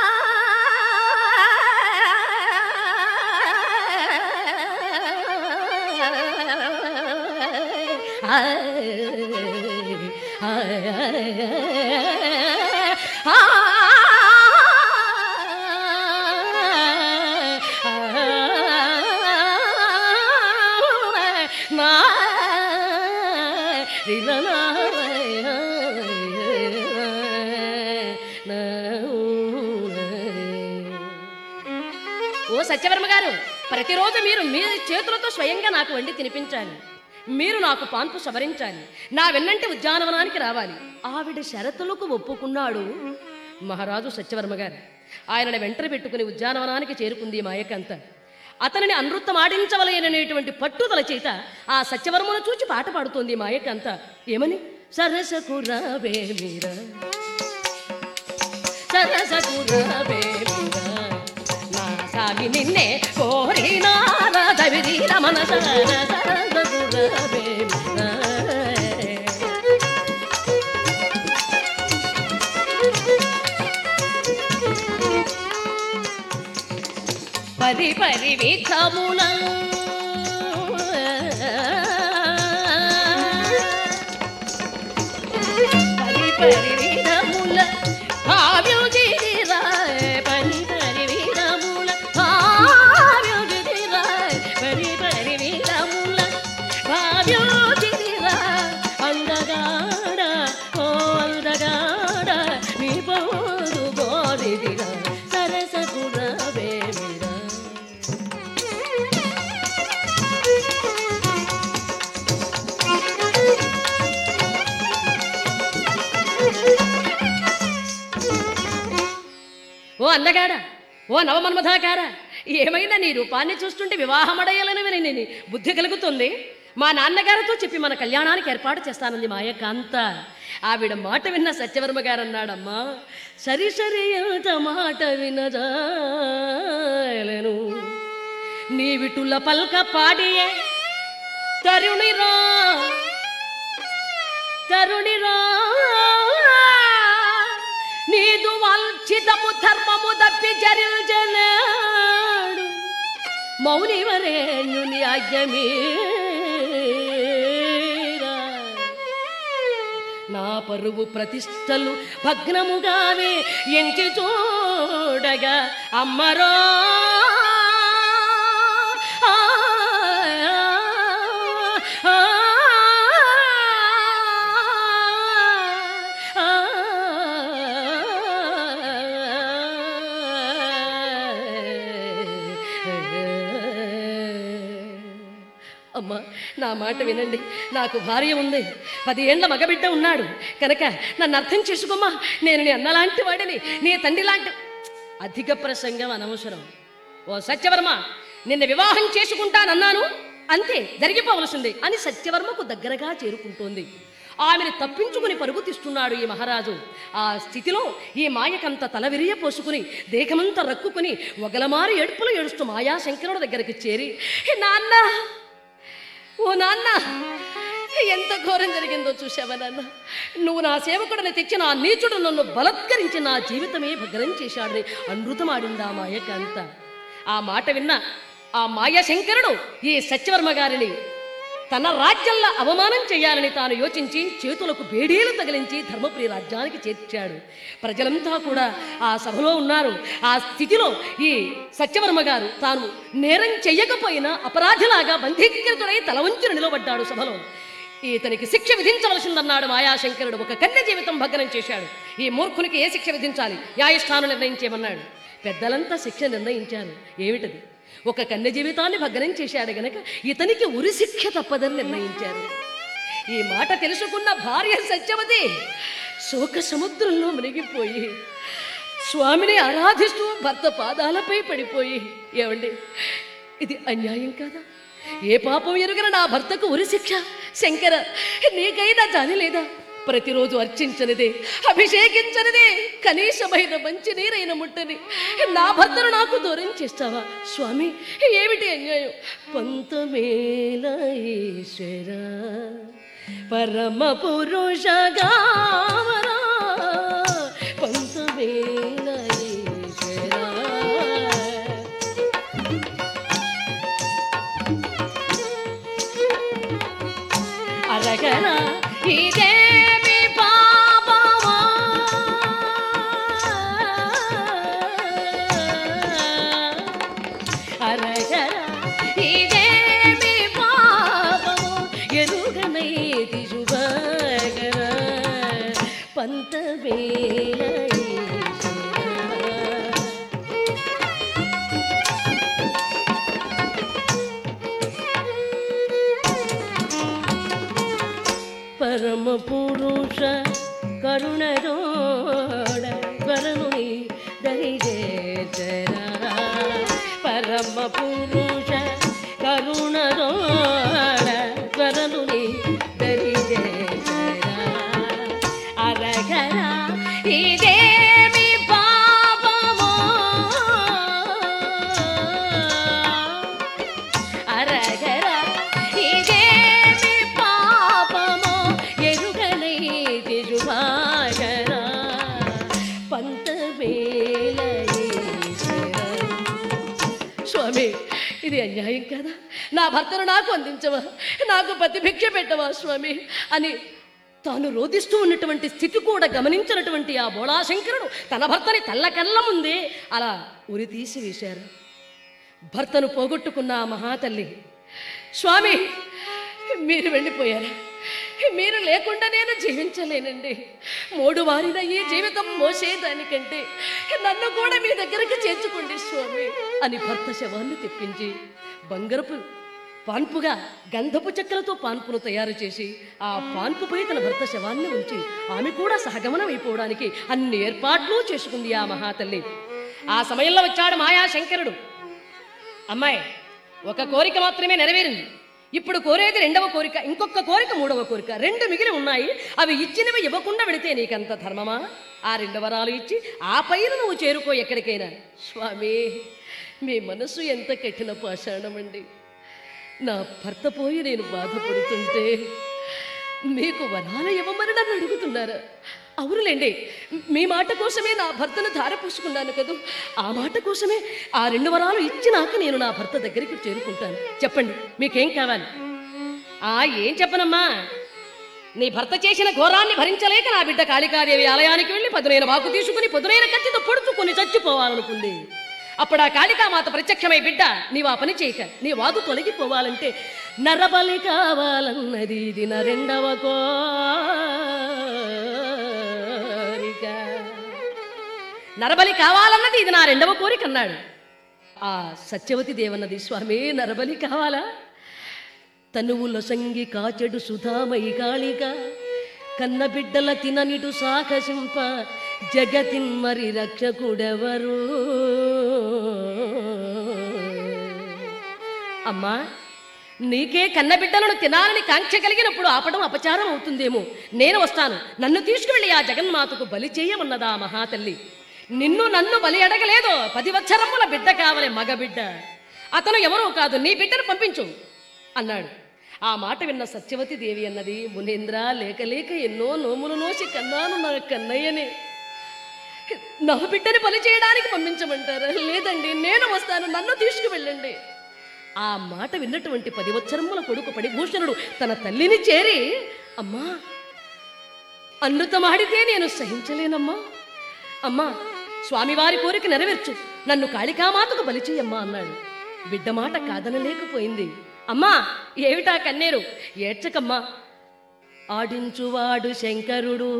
ఓ సత్యవర్మ గారు ప్రతిరోజు మీరు మీ చేతులతో స్వయంగా నాకు వండి తినిపించాలి మీరు నాకు పాన్పు సవరించాలి నా వెన్నంటి ఉద్యానవనానికి రావాలి ఆవిడ షరతులకు ఒప్పుకున్నాడు మహారాజు సత్యవర్మ గారు ఆయనని వెంటనే పెట్టుకుని ఉద్యానవనానికి చేరుకుంది మాయకంత అతనిని అనృత్తం ఆడించవలననేటువంటి పట్టుదల చేత ఆ సత్యవర్మను చూచి పాట పాడుతోంది మాయకంత ఏమని సరసకు రావే మీరా సరసకు రావే మీరా నా సామి నిన్నే కోరినారదవిధీల మనస సరసకు రావే మీరా పరి పరి విధముల పరి పరి విధముల భావ్యుజిరాయ్ పరి పరి విధముల భావ్యుజిరాయ్ పరి పరి విధముల భావ్యుజిరాయ్ అందగాడ ఓ అందగాడ నీ పోదు గోరిదిరా సరస గుణవేమిరా ఓ అందగాడ ఓ నవమన్మధాకార ఏమైనా నీ రూపాన్ని చూస్తుంటే వివాహమడయ్యాలని విని నీ బుద్ధి కలుగుతుంది మా నాన్నగారితో చెప్పి మన కళ్యాణానికి ఏర్పాటు చేస్తానంది మాయ కాంత ఆవిడ మాట విన్న సత్యవర్మ గారు అన్నాడమ్మా సరి సరి ఎంత మాట వినజాలను నీ విటుల పల్క పాడియే తరుణిరా తరుణిరా నీదు వాల్చితము ధర్మము దప్పి జరిల్జనాడు మౌనివరేణ్యుని ఆజ్ఞమీరా నా పరువు ప్రతిష్టలు భగ్నముగానే ఎంచి చూడగా అమ్మరో ఆ, ఆ, ఆ, అమ్మా నా మాట వినండి నాకు భార్య ఉంది పది ఏండ్ల మగబిడ్డ ఉన్నాడు కనుక నన్ను అర్థం చేసుకోమ్మా నేను నీ అన్నలాంటి వాడిని నీ తండ్రి లాంటి అధిక ప్రసంగం అనవసరం ఓ సత్యవర్మ నిన్న వివాహం చేసుకుంటానన్నాను అంతే జరిగిపోవలసింది అని సత్యవర్మకు దగ్గరగా చేరుకుంటోంది ఆమెను తప్పించుకుని పరుగు తీస్తున్నాడు ఈ మహారాజు ఆ స్థితిలో ఈ మాయకంత తల విరియ పోసుకుని దేహమంతా రక్కుకుని ఒగలమారి ఏడుపులు ఏడుస్తూ మాయా శంకరుడు దగ్గరికి చేరి "హే నాన్న ఓ నాన్న ఎంత ఘోరం జరిగిందో చూసావా నాన్న నువ్వు నా సేవకుడిని తెచ్చి నా నీచుడు నన్ను బలత్కరించి నా జీవితమే భగ్నం చేశాడని అనృతమాడిందా మాయకాంత ఆ మాట విన్న ఆ మాయశంకరుడు ఈ సత్యవర్మ గారిని తన రాజ్యంలో అవమానం చేయాలని తాను యోచించి చేతులకు బేడీలు తగిలించి ధర్మపురి రాజ్యానికి చేర్చాడు ప్రజలంతా కూడా ఆ సభలో ఉన్నారు ఆ స్థితిలో ఈ సత్యవర్మ గారు తాను నేరం చెయ్యకపోయినా అపరాధిలాగా బంధీకృతుడై తల వంచుని నిలబడ్డాడు సభలో ఇతనికి శిక్ష విధించవలసిందన్నాడు మాయాశంకరుడు ఒక కన్య జీవితం భగ్నం చేశాడు ఈ మూర్ఖునికి ఏ శిక్ష విధించాలి న్యాయస్థానం నిర్ణయించేమన్నాడు పెద్దలంతా శిక్ష నిర్ణయించారు ఏమిటది ఒక కన్య జీవితాన్ని భగ్నం చేశాడు గనక ఇతనికి ఉరి శిక్ష తప్పదని నిర్ణయించారు ఈ మాట తెలుసుకున్న భార్య సత్యవతి శోక సముద్రంలో మునిగిపోయి స్వామిని ఆరాధిస్తూ భర్త పాదాలపై పడిపోయి ఏమండి ఇది అన్యాయం కాదా ఏ పాపం ఎరుగన నా భర్తకు ఉరి శిక్ష శంకర నీకైనా జాలి లేదా ప్రతిరోజు అర్చించనిదే అభిషేకించనిదే కనీసమైన మంచి నీరైన ముట్టని నా భర్తను నాకు దూరం చేస్తావా స్వామి ఏమిటి అన్యాయం పంతమేల ఈశ్వర పరమ పురుష గావరా పంతమేల ఈశ్వర అరగన ఇదేమి పాపమా అరగన ఇదేమి పాపము ఎరుగనైతి శుభగర పంతవేల ఈశ్వర. పరమ పురుష కరుణరోడ వరముని దరిజేతరా పరమ పురుష కరుణరోడ వరముని దరిజేతరా అరగరా ఇదేమి పాపమో అరగరా ఇదేమి పాపమో ఎరుగనైతి శుభాకరా పంతవేల ఈశ్వర. న్యాయం కదా నా భర్తను నాకు అందించవా నాకు ప్రతిభిక్ష పెట్టవా స్వామి అని తాను రోధిస్తూ ఉన్నటువంటి స్థితి కూడా గమనించినటువంటి ఆ బోళాశంకరుడు తన భర్తని తల్లకల్ల ముందే అలా ఉరి తీసి వేశారు భర్తను పోగొట్టుకున్న ఆ మహాతల్లి స్వామి మీరు వెళ్ళిపోయారా మీరు లేకుండా నేను జీవించలేనండి మూడు వారిన ఈ జీవితం మోసేదానికంటే నన్ను కూడా మీ దగ్గరికి చేర్చుకోండి స్వామి అని భర్త శవాన్ని తెప్పించి బంగారపు పాన్పుగా గంధపు చెక్కలతో పాన్పును తయారు చేసి ఆ పాన్పుపై తన భర్త శవాన్ని ఉంచి ఆమె కూడా సహగమనం అయిపోవడానికి అన్ని ఏర్పాట్లు చేసుకుంది ఆ మహాతల్లి ఆ సమయంలో వచ్చాడు మాయా శంకరుడు అమ్మాయి ఒక కోరిక మాత్రమే నెరవేరింది ఇప్పుడు కోరేది రెండవ కోరిక ఇంకొక కోరిక మూడవ కోరిక రెండు మిగిలి ఉన్నాయి అవి ఇచ్చినవి ఇవ్వకుండా వెళితే నీకంత ధర్మమా ఆ రెండు వరాలు ఇచ్చి ఆ పైన నువ్వు చేరుకో ఎక్కడికైనా స్వామి మీ మనసు ఎంత కఠిన పాషాణమండి నా భర్త పోయి నేను బాధపడుతుంటే మీకు వరాలు ఇవ్వమని నన్ను అడుగుతున్నారా అవునులేండి మీ మాట కోసమే నా భర్తను ధార పూసుకున్నాను కదూ ఆ మాట కోసమే ఆ రెండు వరాలు ఇచ్చినాక నేను నా భర్త దగ్గరికి చేరుకుంటాను చెప్పండి మీకేం కావాలి ఆ ఏం చెప్పనమ్మా నీ భర్త చేసిన ఘోరాన్ని భరించలేక నా బిడ్డ కాళికాదేవి ఆలయానికి వెళ్ళి పదునైన వాకు తీసుకుని పదునైన కత్తితో పొడుచుకొని చచ్చిపోవాలనుకుంది అప్పుడు ఆ కాళికామాత ప్రత్యక్షమై బిడ్డ నీవు ఆ పని చేయక నీ వాదు తొలగిపోవాలంటే నరబలి కావాలన్నది ఇది నా రెండవ కోరిక నరబలి కావాలన్నది ఇది నా రెండవ కోరిక అన్నాడు ఆ సత్యవతి దేవన్నది స్వామి నరబలి కావాలా తనువుల సంగి కాచెడు సుధామయి కాళిక కన్న బిడ్డల తిననిటు సాకసింప జగతిన్ మరి రక్షకుడెవరు అమ్మా నీకే కన్న బిడ్డలను తినాలని కాంక్ష కలిగినప్పుడు ఆపడం అపచారం అవుతుందేమో నేను వస్తాను నన్ను తీసుకువెళ్ళి ఆ జగన్మాతకు బలి చేయమన్నదా ఆ మహాతల్లి నిన్ను నన్ను బలి అడగలేదు పది వచ్చరముల బిడ్డ కావలే మగ బిడ్డ అతను ఎవరో కాదు నీ బిడ్డను పంపించు అన్నాడు ఆ మాట విన్న సత్యవతి దేవి అన్నది మునేంద్ర లేక లేక ఎన్నో నోములు నోసి కన్నాను నా కన్నయ్యని నా బిడ్డని బలి చేయడానికి పంపించమంటారా లేదండి నేను వస్తాను నన్ను తీసుకువెళ్ళండి ఆ మాట విన్నటువంటి పది వచ్చరముల కొడుకు పడిభూషణుడు తన తల్లిని చేరి అమ్మా అమృతమాడితే నేను సహించలేనమ్మా అమ్మా స్వామివారి కోరిక నెరవేర్చు నన్ను కాళికామాతకు బలి చెయ్యమ్మా అన్నాడు బిడ్డ మాట కాదనలేకపోయింది అమ్మా ఏమిటా కన్నేరు ఏడ్చకమ్మా ఆడించువాడు శంకరుడు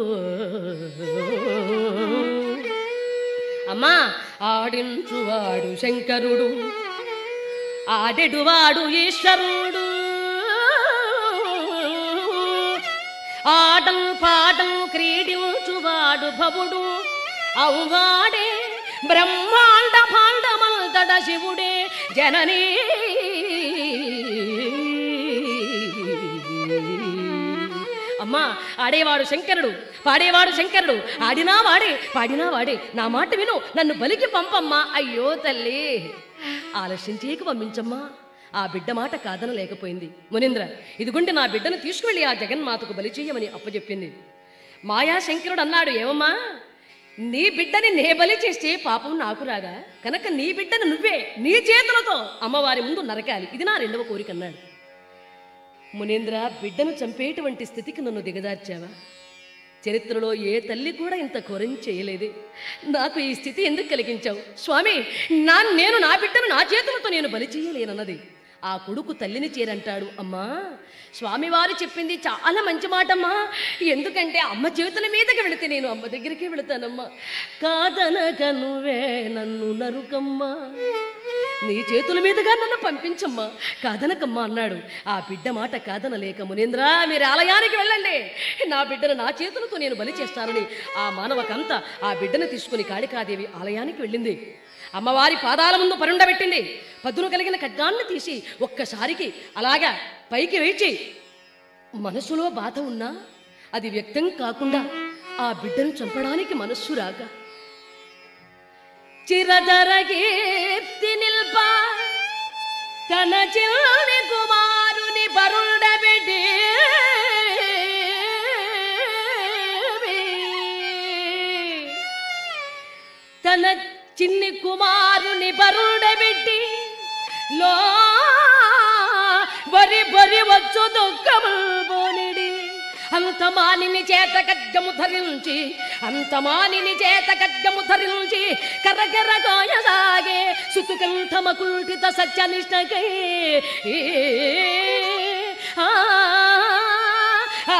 అమ్మా ఆడించువాడు శంకరుడు ఆడెడువాడు ఈశ్వరుడు ఆటం పాటం క్రీడించువాడు భవుడు అవువాడే బ్రహ్మాండ భాండమంతట శివుడే జననీ అమ్మా ఆడేవాడు శంకరుడు పాడేవాడు శంకరుడు ఆడినా వాడే పాడినా వాడే నా మాట విను నన్ను బలికి పంపమ్మా అయ్యో తల్లి ఆలస్యం చేయక పంపించమ్మా ఆ బిడ్డ మాట కాదనలేకపోయింది మునీంద్ర ఇదిగుండి నా బిడ్డను తీసుకువెళ్ళి ఆ జగన్మాతకు బలి చేయమని అప్పచెప్పింది మాయా శంకరుడు అన్నాడు ఏమమ్మా నీ బిడ్డని నే బలి చేస్తే పాపం నాకు రాగా కనుక నీ బిడ్డను నువ్వే నీ చేతులతో అమ్మవారి ముందు నరకాలి ఇది నా రెండవ కోరిక అన్నాడు మునేంద్ర బిడ్డను చంపేటువంటి స్థితికి నన్ను దిగజార్చావా చరిత్రలో ఏ తల్లి కూడా ఇంత ఘోరం చేయలేదే నాకు ఈ స్థితి ఎందుకు కలిగించావు స్వామి నా నేను నా బిడ్డను నా చేతులతో నేను బలి చేయలేనన్నది ఆ కొడుకు తల్లిని చేరంటాడు అమ్మా స్వామివారు చెప్పింది చాలా మంచి మాటమ్మా ఎందుకంటే అమ్మ చేతుల మీదకి వెళితే నేను అమ్మ దగ్గరికి వెళతానమ్మా కాదనక నువ్వే నన్ను నరుకమ్మా నీ చేతుల మీదుగా నన్ను పంపించమ్మా కాదనకమ్మా అన్నాడు ఆ బిడ్డ మాట కాదనలేక మునేంద్ర మీరు ఆలయానికి వెళ్ళండి నా బిడ్డను నా చేతులతో నేను బలి చేస్తానని ఆ మానవకంత ఆ బిడ్డను తీసుకుని కాళికాదేవి ఆలయానికి వెళ్ళింది అమ్మవారి పాదాల ముందు పరుండబెట్టింది పదును కలిగిన ఖడ్గాన్ని తీసి ఒక్కసారికి అలాగా పైకి వేచి మనసులో బాధ ఉన్నా అది వ్యక్తం కాకుండా ఆ బిడ్డను చంపడానికి మనస్సు రాక చిరధర కీర్తి నిల్ప తన చిల్ని కుమారుని పరుండబెట్టి తన చిన్ని కుమారుని పరుండబెట్టి లో దుఃఖము పోనిడి అంత మానిని చేత ఖడ్గము ధరించి అంత మానిని చేత ఖడ్గము ధరించి కర్రకెర్ర కోయసాగే సుతుకంఠమ కుల్ఠిత సత్యనిష్టకై ఆ ఆ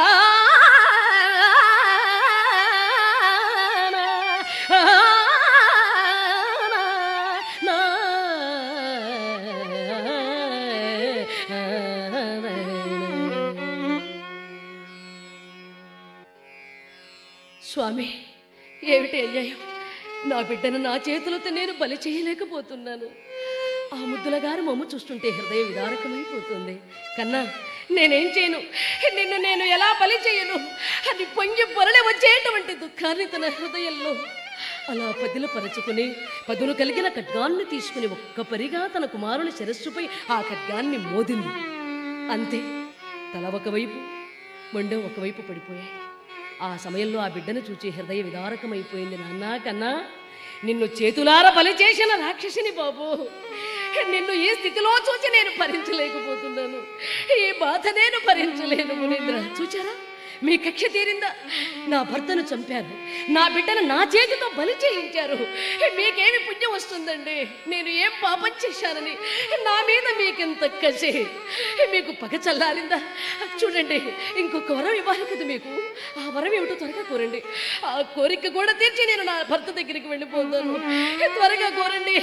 స్వామి ఏమిటి అన్యాయం నా బిడ్డను నా చేతులతో నేను బలి చేయలేకపోతున్నాను ఆ ముద్దుల గారు మమ్మ చూస్తుంటే హృదయ విదారకమైపోతుంది కన్నా నేనేం చేయను నిన్ను నేను ఎలా బలి చేయను అది పొంగి పొరలి వచ్చేటువంటి దుఃఖాన్ని తన హృదయంలో అలా పదిల పరుచుకుని పదులు కలిగిన ఖడ్గాన్ని తీసుకుని ఒక్క పరిగా తన కుమారుని శిరస్సుపై ఆ ఖడ్గాన్ని మోదింది అంతే తల ఒకవైపు మొండె ఒకవైపు పడిపోయాయి ఆ సమయంలో ఆ బిడ్డను చూచి హృదయ విదారకమైపోయింది నాన్నా కన్నా నిన్ను చేతులార బలి చేసిన రాక్షసిని బాబు నిన్ను ఈ స్థితిలో చూసి నేను భరించలేకపోతున్నాను ఈ బాధ నేను భరించలేను మునీంద్ర చూచారా మీ కక్ష తీరిందా నా భర్తను చంపారు నా బిడ్డను నా చేతితో బలి చేయించారు మీకేమి పుణ్యం వస్తుందండి నేను ఏం పాపం చేశానని నా మీద మీకెంత కసి మీకు పగ చల్లారిందా చూడండి ఇంకొక వరం ఇవ్వాలి కదా మీకు ఆ వరం ఏమిటో త్వరగా కోరండి ఆ కోరిక కూడా తీర్చి నేను నా భర్త దగ్గరికి వెళ్ళిపోతాను త్వరగా కోరండి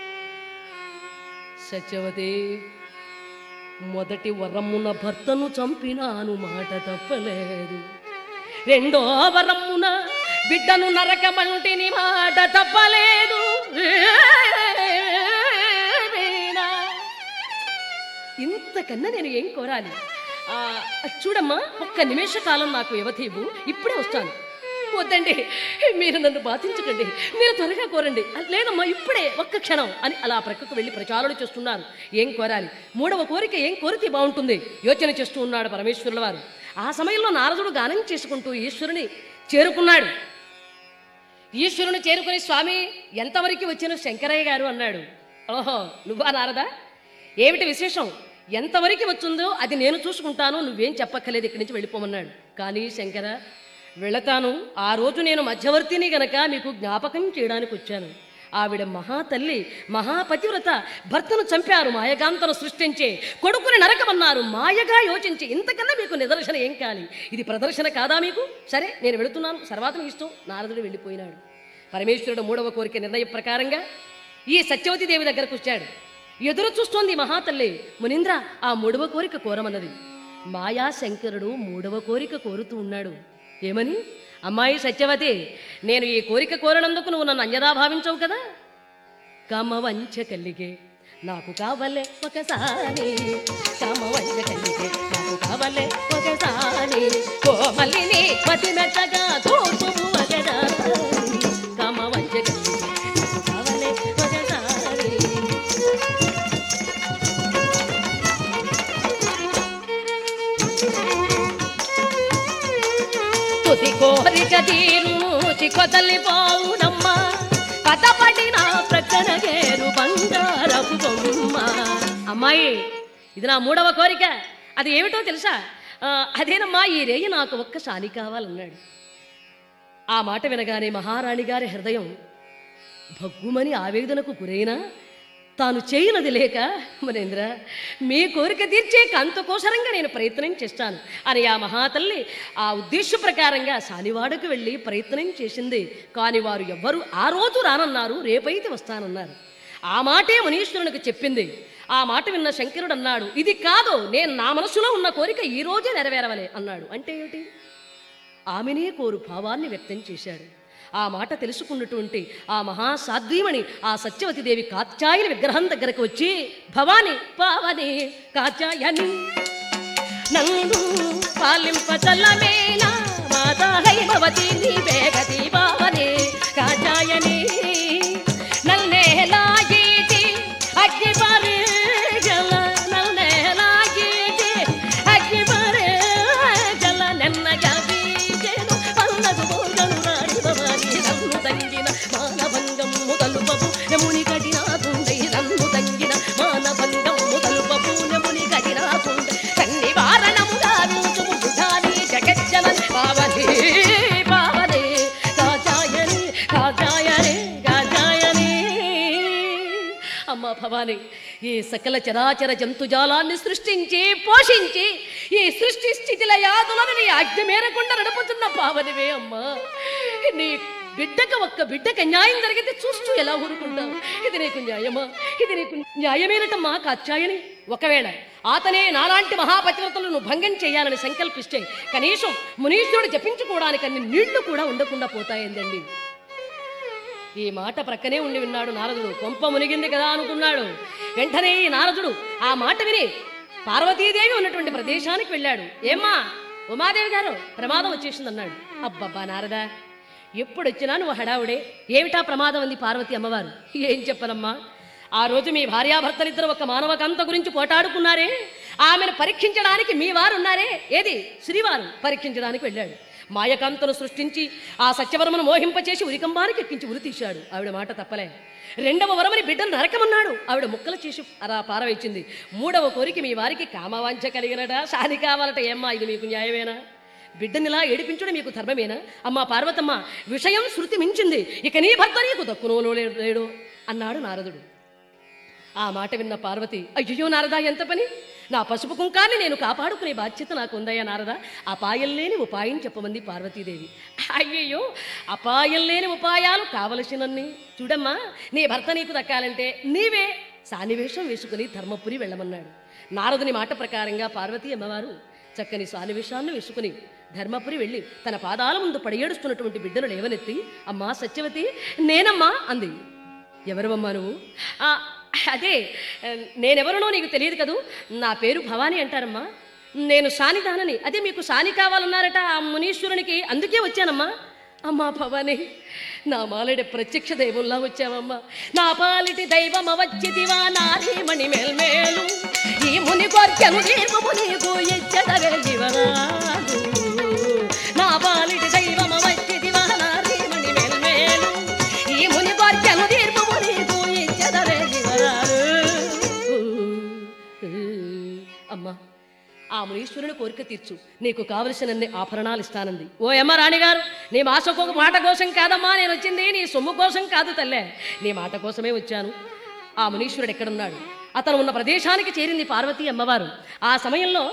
సత్యవతి మొదటి వరమున భర్తను చంపినాను మాట తప్పలేదు రెండో వరమున బిడ్డను నరకమంటిని మాట తప్పలేదు ఇంతకన్నా నేను ఏం కోరాలి ఆ, చూడమ్మా ఒక్క నిమిష కాలం నాకు వ్యవధి ఇవ్వు ఇప్పుడే వస్తాను వద్దండి మీరు నన్ను బాధించకండి మీరు త్వరగా కోరండి లేదమ్మా ఇప్పుడే ఒక్క క్షణం అని అలా ప్రక్కకు వెళ్ళి ప్రచారాలు చేస్తున్నారు ఏం కోరాలి మూడవ కోరిక ఏం కోరితే బాగుంటుంది యోచన చేస్తూ ఉన్నాడు పరమేశ్వరుల వారు ఆ సమయంలో నారదుడు గానం చేసుకుంటూ ఈశ్వరుని చేరుకున్నాడు ఈశ్వరుని చేరుకుని స్వామి ఎంతవరకు వచ్చిన శంకరయ్య గారు అన్నాడు ఓహో నువ్వా నారదా ఏమిటి విశేషం ఎంతవరకు వచ్చిందో అది నేను చూసుకుంటాను నువ్వేం చెప్పక్కర్లేదు ఇక్కడి నుంచి వెళ్ళిపోమన్నాడు కానీ శంకర వెళతాను ఆ రోజు నేను మధ్యవర్తిని గనక మీకు జ్ఞాపకం చేయడానికి వచ్చాను ఆవిడ మహాతల్లి మహాపతివ్రత భర్తను చంపారు మాయగాంతను సృష్టించే కొడుకుని నరకమన్నారు మాయగా యోచించి ఇంతకన్నా మీకు నిదర్శన ఏం కాలి ఇది ప్రదర్శన కాదా మీకు సరే నేను వెళుతున్నాను సర్వాత మీ ఇష్టం నారదుడు వెళ్ళిపోయినాడు పరమేశ్వరుడు మూడవ కోరిక నిర్ణయ ప్రకారంగా ఈ సత్యవతి దేవి దగ్గరకు వచ్చాడు ఎదురు చూస్తోంది ఈ మహాతల్లి మునీంద్ర ఆ మూడవ కోరిక కోరమన్నది మాయా శంకరుడు మూడవ కోరిక కోరుతూ ఉన్నాడు ఏమని అమ్మాయి సత్యవతి నేను ఈ కోరిక కోరనందుకు నువ్వు నన్ను అన్యదా భావించవు కదా కామవంచ కలిగే నాకు కావలే ఒకసారి కామవంచ కలిగే నాకు కావలే ఒకసారి కోమలిని మతి మెత్తగా తోడుము ఒకసారి కామవంచ కలిగే నాకు కావలే ఒకసారి తుది కోరిక తీరుచి కొదలిపోవునమ్మ కథపడిన ప్రక్కన చేరు బంగారపు బొమ్మ అమ్మాయి ఇది నా మూడవ కోరిక అది ఏమిటో తెలుసా ఆ, అదేనమ్మా ఈ రేయి నాకు ఒక్కసారి కావాలన్నాడు ఆ మాట వినగానే మహారాణి గారి హృదయం భగ్గుమని ఆవేదనకు గురైనా తాను చేయనది లేక మనేంద్ర మీ కోరిక తీర్చే కంతకోసరంగా నేను ప్రయత్నం చేస్తాను అని ఆ మహాతల్లి ఆ ఉద్దేశ ప్రకారంగా సానివాడకు వెళ్ళి ప్రయత్నం చేసింది కానీ వారు ఎవ్వరూ ఆ రోజు రానన్నారు రేపైతే వస్తానన్నారు ఆ మాటే మునీశ్వరునికి చెప్పింది ఆ మాట విన్న శంకరుడు అన్నాడు ఇది కాదు నేను నా మనసులో ఉన్న కోరిక ఈ రోజే నెరవేరవలే అన్నాడు అంటే ఏమిటి ఆమెనే కోరు భావాన్ని వ్యక్తం చేశాడు ఆ మాట తెలుసుకున్నటువంటి ఆ మహాసాధ్వీమణి ఆ సత్యవతి దేవి కాత్యాయని విగ్రహం దగ్గరకు వచ్చి భవాని పావని కాత్యాయని నన్ను పాలింపచల్లమేనా మాతా హైమవతి నీ వేగతి భావని కాత్యాయని నల్నేలాగీటి అగ్ని పరే జల నల్నేలాగీటి అగ్ని పరే జల నెన్నగా బీజేను పన్నగు బోగను రాడి భవాని నన్ను తంగిన మానభంగం మొదలుపపు యముని కఠినాతుండై నన్ను తంగిన మానభంగం మొదలుపపు యముని కఠినాతుండై కన్ని వారణ భవాని ఈ సకల చరాచర జంతుజాలాన్ని సృష్టించి పోషించి ఈ సృష్టి స్థితిల యాదులను నీ ఆజ్ఞ మేరకుండా నడుపుతున్న భావనివే అమ్మా నీ బిడ్డకు ఒక్క బిడ్డకు న్యాయం జరిగితే చూస్తూ ఎలా ఊరుకుంటావు ఇది నీకు న్యాయమా ఇది నీకు న్యాయమేనటమ్మా కాత్యాయని ఒకవేళ అతనే నాలాంటి మహాపతివ్రతలను భంగం చేయాలని సంకల్పిస్తే కనీసం మునీశ్వరుడు జపించుకోవడానికి అన్ని నీళ్లు కూడా ఉండకుండా పోతాయందండి ఈ మాట ప్రక్కనే ఉండి విన్నాడు నారదుడు కొంప మునిగింది కదా అనుకున్నాడు వెంటనే ఈ నారదుడు ఆ మాట విని పార్వతీదేవి ఉన్నటువంటి ప్రదేశానికి వెళ్ళాడు ఏమ్మా ఉమాదేవి గారు ప్రమాదం వచ్చేసింది అన్నాడు అబ్బబ్బా నారదా ఎప్పుడు వచ్చినా నువ్వు హడావుడే ఏమిటా ప్రమాదం అంది పార్వతి అమ్మవారు ఏం చెప్పనమ్మా ఆ రోజు మీ భార్యాభర్తలిద్దరు ఒక మానవకాంత గురించి పోటాడుకున్నారే ఆమెను పరీక్షించడానికి మీ వారు ఉన్నారే ఏది శ్రీవారు పరీక్షించడానికి వెళ్ళాడు మాయకాంతను సృష్టించి ఆ సత్యవర్మను మోహింపచేసి ఉరికంబానికి ఎక్కించి ఉరి తీశాడు ఆవిడ మాట తప్పలే రెండవ వరమని బిడ్డను నరకమన్నాడు ఆవిడ ముక్కలు చేసి అలా పారవేచింది మూడవ కోరిక మీ వారికి కామవాంఛ కలిగినట శాని కావాలట ఏమ్మా ఇది మీకు న్యాయమేనా బిడ్డనిలా ఏడిపించడం మీకు ధర్మమేనా అమ్మా పార్వతమ్మ విషయం శృతి మించింది ఇక నీ భర్త నీకు దక్కునోలో లేడు అన్నాడు నారదుడు ఆ మాట విన్న పార్వతి అయ్యో నారదా ఎంత పని నా పసుపు కుంకాన్ని నేను కాపాడుకునే బాధ్యత నాకు ఉందయ్యా నారదా అపాయం లేని ఉపాయం చెప్పమంది పార్వతీదేవి అయ్యయ్యో అపాయం లేని ఉపాయాలు కావలసినన్ని చూడమ్మా నీ భర్త నీకు దక్కాలంటే నీవే సానివేషం వేసుకుని ధర్మపురి వెళ్ళమన్నాడు నారదుని మాట ప్రకారంగా పార్వతీ అమ్మవారు చక్కని సానివేషాన్ని వేసుకుని ధర్మపురి వెళ్ళి తన పాదాల ముందు పడియేడుస్తున్నటువంటి బిడ్డను లేవనెత్తి అమ్మా సత్యవతి నేనమ్మా అంది ఎవరమ్మా నువ్వు "ఆ, అదే ఆ, నేనెవరునో నీకు తెలియదు కదూ నా పేరు భవానీ అంటారమ్మా నేను సానిదానని అదే మీకు సాని కావాలన్నారట ఆ మునీశ్వరునికి అందుకే వచ్చానమ్మా అమ్మా భవానీ నా మాలడి ప్రత్యక్ష దైవంలా వచ్చావమ్మా నా పాలిటి దైవం అవచ్చితివా నారీమణి మేల్మేలు ఈ ముని కోర్కెను దీర్ఘము నీకు ఇచ్చదవే జీవనాడు నా పాలిటి దైవం అవచ్చితివా నారీమణి మేల్మేలు ఈ ముని కోర్కెను దీర్ఘము నీకు ఇచ్చదవే జీవనాడు అమ్మా ఆ మునీశ్వరుని కోరిక తీర్చు నీకు కావలసినన్ని ఆభరణాలు ఇస్తానంది ఓ అమ్మ రాణిగారు నీ మాసకు మాట కోసం కాదమ్మా నేను వచ్చింది నీ సొమ్ము కోసం కాదు తల్లే నీ మాట కోసమే వచ్చాను ఆ మునీశ్వరుడు ఎక్కడున్నాడు అతను ఉన్న ప్రదేశానికి చేరింది పార్వతీ అమ్మవారు ఆ సమయంలో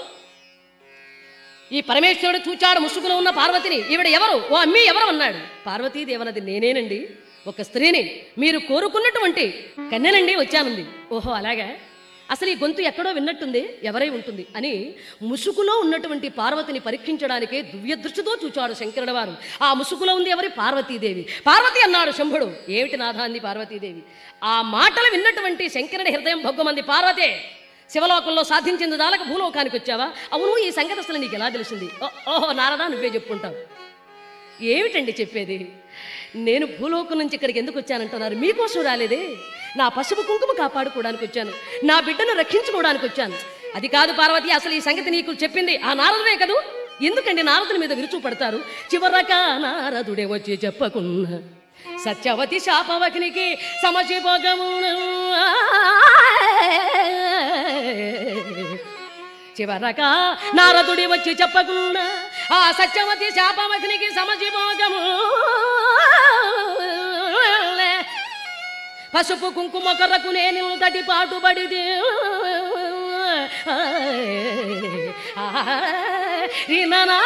ఈ పరమేశ్వరుడు చూచాడు ముసుగులో ఉన్న పార్వతిని ఈవిడ ఎవరు ఓ అమ్మి ఎవరు అన్నాడు పార్వతీదేవనది నేనేనండి ఒక స్త్రీని మీరు కోరుకున్నటువంటి కన్యనండి వచ్చానుంది ఓహో అలాగా అసలు ఈ గొంతు ఎక్కడో విన్నట్టుంది ఎవరై ఉంటుంది అని ముసుగులో ఉన్నటువంటి పార్వతిని పరీక్షించడానికే దివ్యదృష్టితో చూచాడు శంకరుడు వారు ఆ ముసుగులో ఉంది ఎవరి పార్వతీదేవి పార్వతి అన్నాడు శంభుడు ఏమిటి నాథాంది పార్వతీదేవి ఆ మాటలు విన్నటువంటి శంకరుడి హృదయం భగ్గమంది పార్వతే శివలోకంలో సాధించింది దాలకు భూలోకానికి వచ్చావా అవును ఈ సంగతి అసలు నీకు ఎలా తెలిసింది ఓ- ఓహో నారదా నువ్వే చెప్పుంటావు ఏమిటండి చెప్పేది నేను భూలోకం నుంచి ఇక్కడికి ఎందుకు వచ్చానంటున్నారు మీకోసం రాలేదే నా పసుపు కుంకుమ కాపాడుకోవడానికి వచ్చాను నా బిడ్డను రక్షించుకోవడానికి వచ్చాను అది కాదు పార్వతి అసలు ఈ సంగతి నీకు చెప్పింది ఆ నారదుడే కదూ ఎందుకండి నారదుని మీద విరుచు పడతారు చివరక నారదుడే వచ్చి చెప్పకున్నా సత్యవతి శాపవకినికి సమచిపోగమును చివరక నారదుడి వచ్చి చెప్పకుండా ఆ సత్యవతి శాపవకినికి సమచిపోగము పసుపు కుంకుమ కొరకు నేను తటి పాటుబడిది ఈననా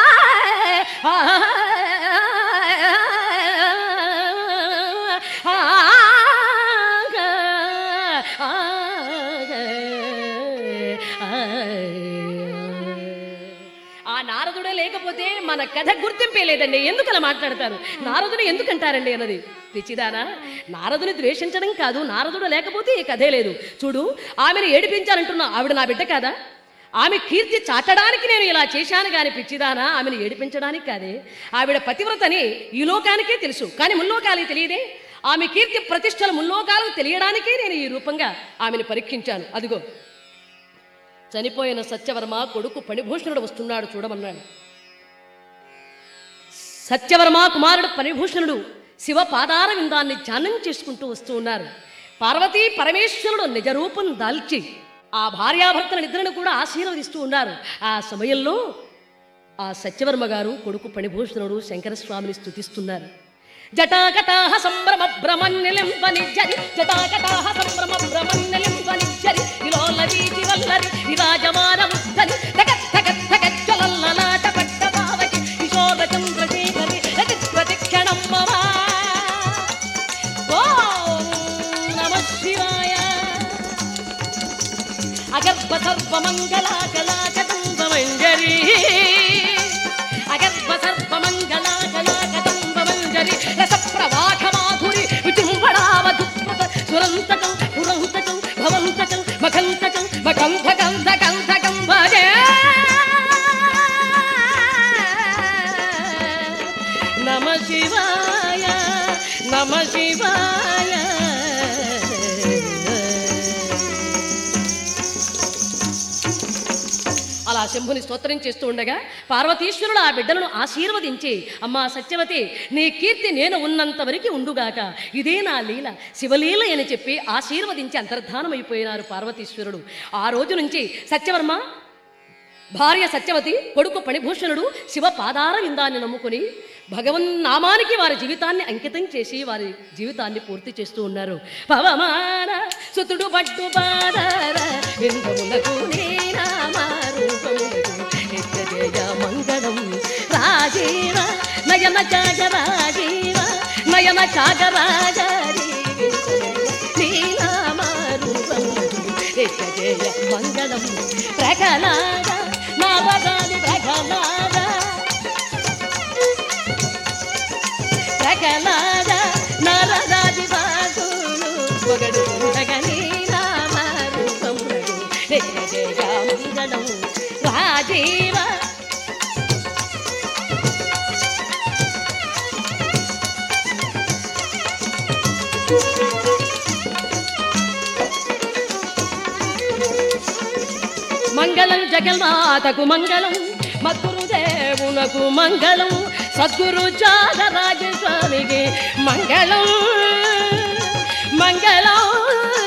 ఆ నారదుడే లేకపోతే మన కథ గుర్తింపే లేదండి ఎందుకు అలా మాట్లాడతారు నారదుడు ఎందుకంటారండి అన్నది పిచ్చిదానా నారదుని ద్వేషించడం కాదు నారదుడు లేకపోతే ఈ కథే లేదు చూడు ఆమెను ఏడిపించాలంటున్నా ఆవిడ నా బిడ్డ కాదా ఆమె కీర్తి చాటడానికి నేను ఇలా చేశాను కానీ పిచ్చిదానా ఆమెను ఏడిపించడానికి కాదే ఆవిడ పతివ్రతని ఈ లోకానికే తెలుసు కానీ ముల్లోకాలకి తెలియదే ఆమె కీర్తి ప్రతిష్టలు ముల్లోకాలకు తెలియడానికే నేను ఈ రూపంగా ఆమెను పరీక్షించాను అదిగో చనిపోయిన సత్యవర్మ కొడుకు పణిభూషణుడు వస్తున్నాడు చూడమన్నాడు సత్యవర్మ కుమారుడు పణిభూషణుడు శివ పాదార విందాన్ని ధ్యానం చేసుకుంటూ వస్తూ ఉన్నారు పార్వతీ పరమేశ్వరుడు నిజరూపం దాల్చి ఆ భార్యాభర్తల నిద్రను కూడా ఆశీర్వదిస్తూ ఉన్నారు ఆ సమయంలో ఆ సత్యవర్మ గారు కొడుకు పణిభూషణుడు శంకరస్వామిని స్తుతిస్తున్నారు జటాకటాహ సంభ్రమ భ్రమన్నిలింపని జరి జటాకటాహ సంభ్రమ భ్రమన్నిలింపని జరి విలోల వీచి వల్లరి విరాజమాన ఉద్ధరి తగ తగ తగ జ్వలల్లలాట పట్ట పావకి కిశోర చంద్రశేఖరి రతి ప్రతిక్షణం మమ ఓం నమః శివాయ అగర్భ సర్వమంగళా కళాకదంబమంజరి అగర్భ సర్వమంగళా కళాకదంబమంజరి రస ప్రవాహ మాధురి విజృంభణావధుప్రత సురంతకం పురంతకం భవంతకం మఖంతకం మఖంతకం ధకంతకం భజే నమ శివాయ నమ శివాయ అలా శంభుని స్తోత్రం చేస్తూ ఉండగా పార్వతీశ్వరుడు ఆ బిడ్డలను ఆశీర్వదించి అమ్మా సత్యవతి నీ కీర్తి నేను ఉన్నంత వరకు ఉండుగాక ఇదే నా లీల శివలీల అని చెప్పి ఆశీర్వదించి అంతర్ధానమైపోయినారు పార్వతీశ్వరుడు ఆ రోజు నుంచి సత్యవర్మ భార్య సత్యవతి కొడుకు పణిభూషణుడు శివ పాదార విందాన్ని నమ్ముకుని భగవన్ నామానికి వారి జీవితాన్ని అంకితం చేసి వారి జీవితాన్ని పూర్తి చేస్తూ ఉన్నారు పవమాన సుతుడు పట్టు పాదార విందములకు నీ నామారూపములకు నిత్యజయ మంగళం రాజీవ నయన చాగ రాజీవ నయన చాగ రాజారీ నీ నామారూపములకు నిత్యజయ మంగళం ప్రకలాద నారదాది ప్రకలాద ప్రకలాద నరదాది బాగులు పొగడు జగనీ నామరూపములకు నిత్యజయ మంగళం రాజీవ మంగళం జగన్మాతకు మంగళం మద్గురు దేవునకు మంగళం సద్గురు జాగరాజస్వామికి మంగళం మంగళం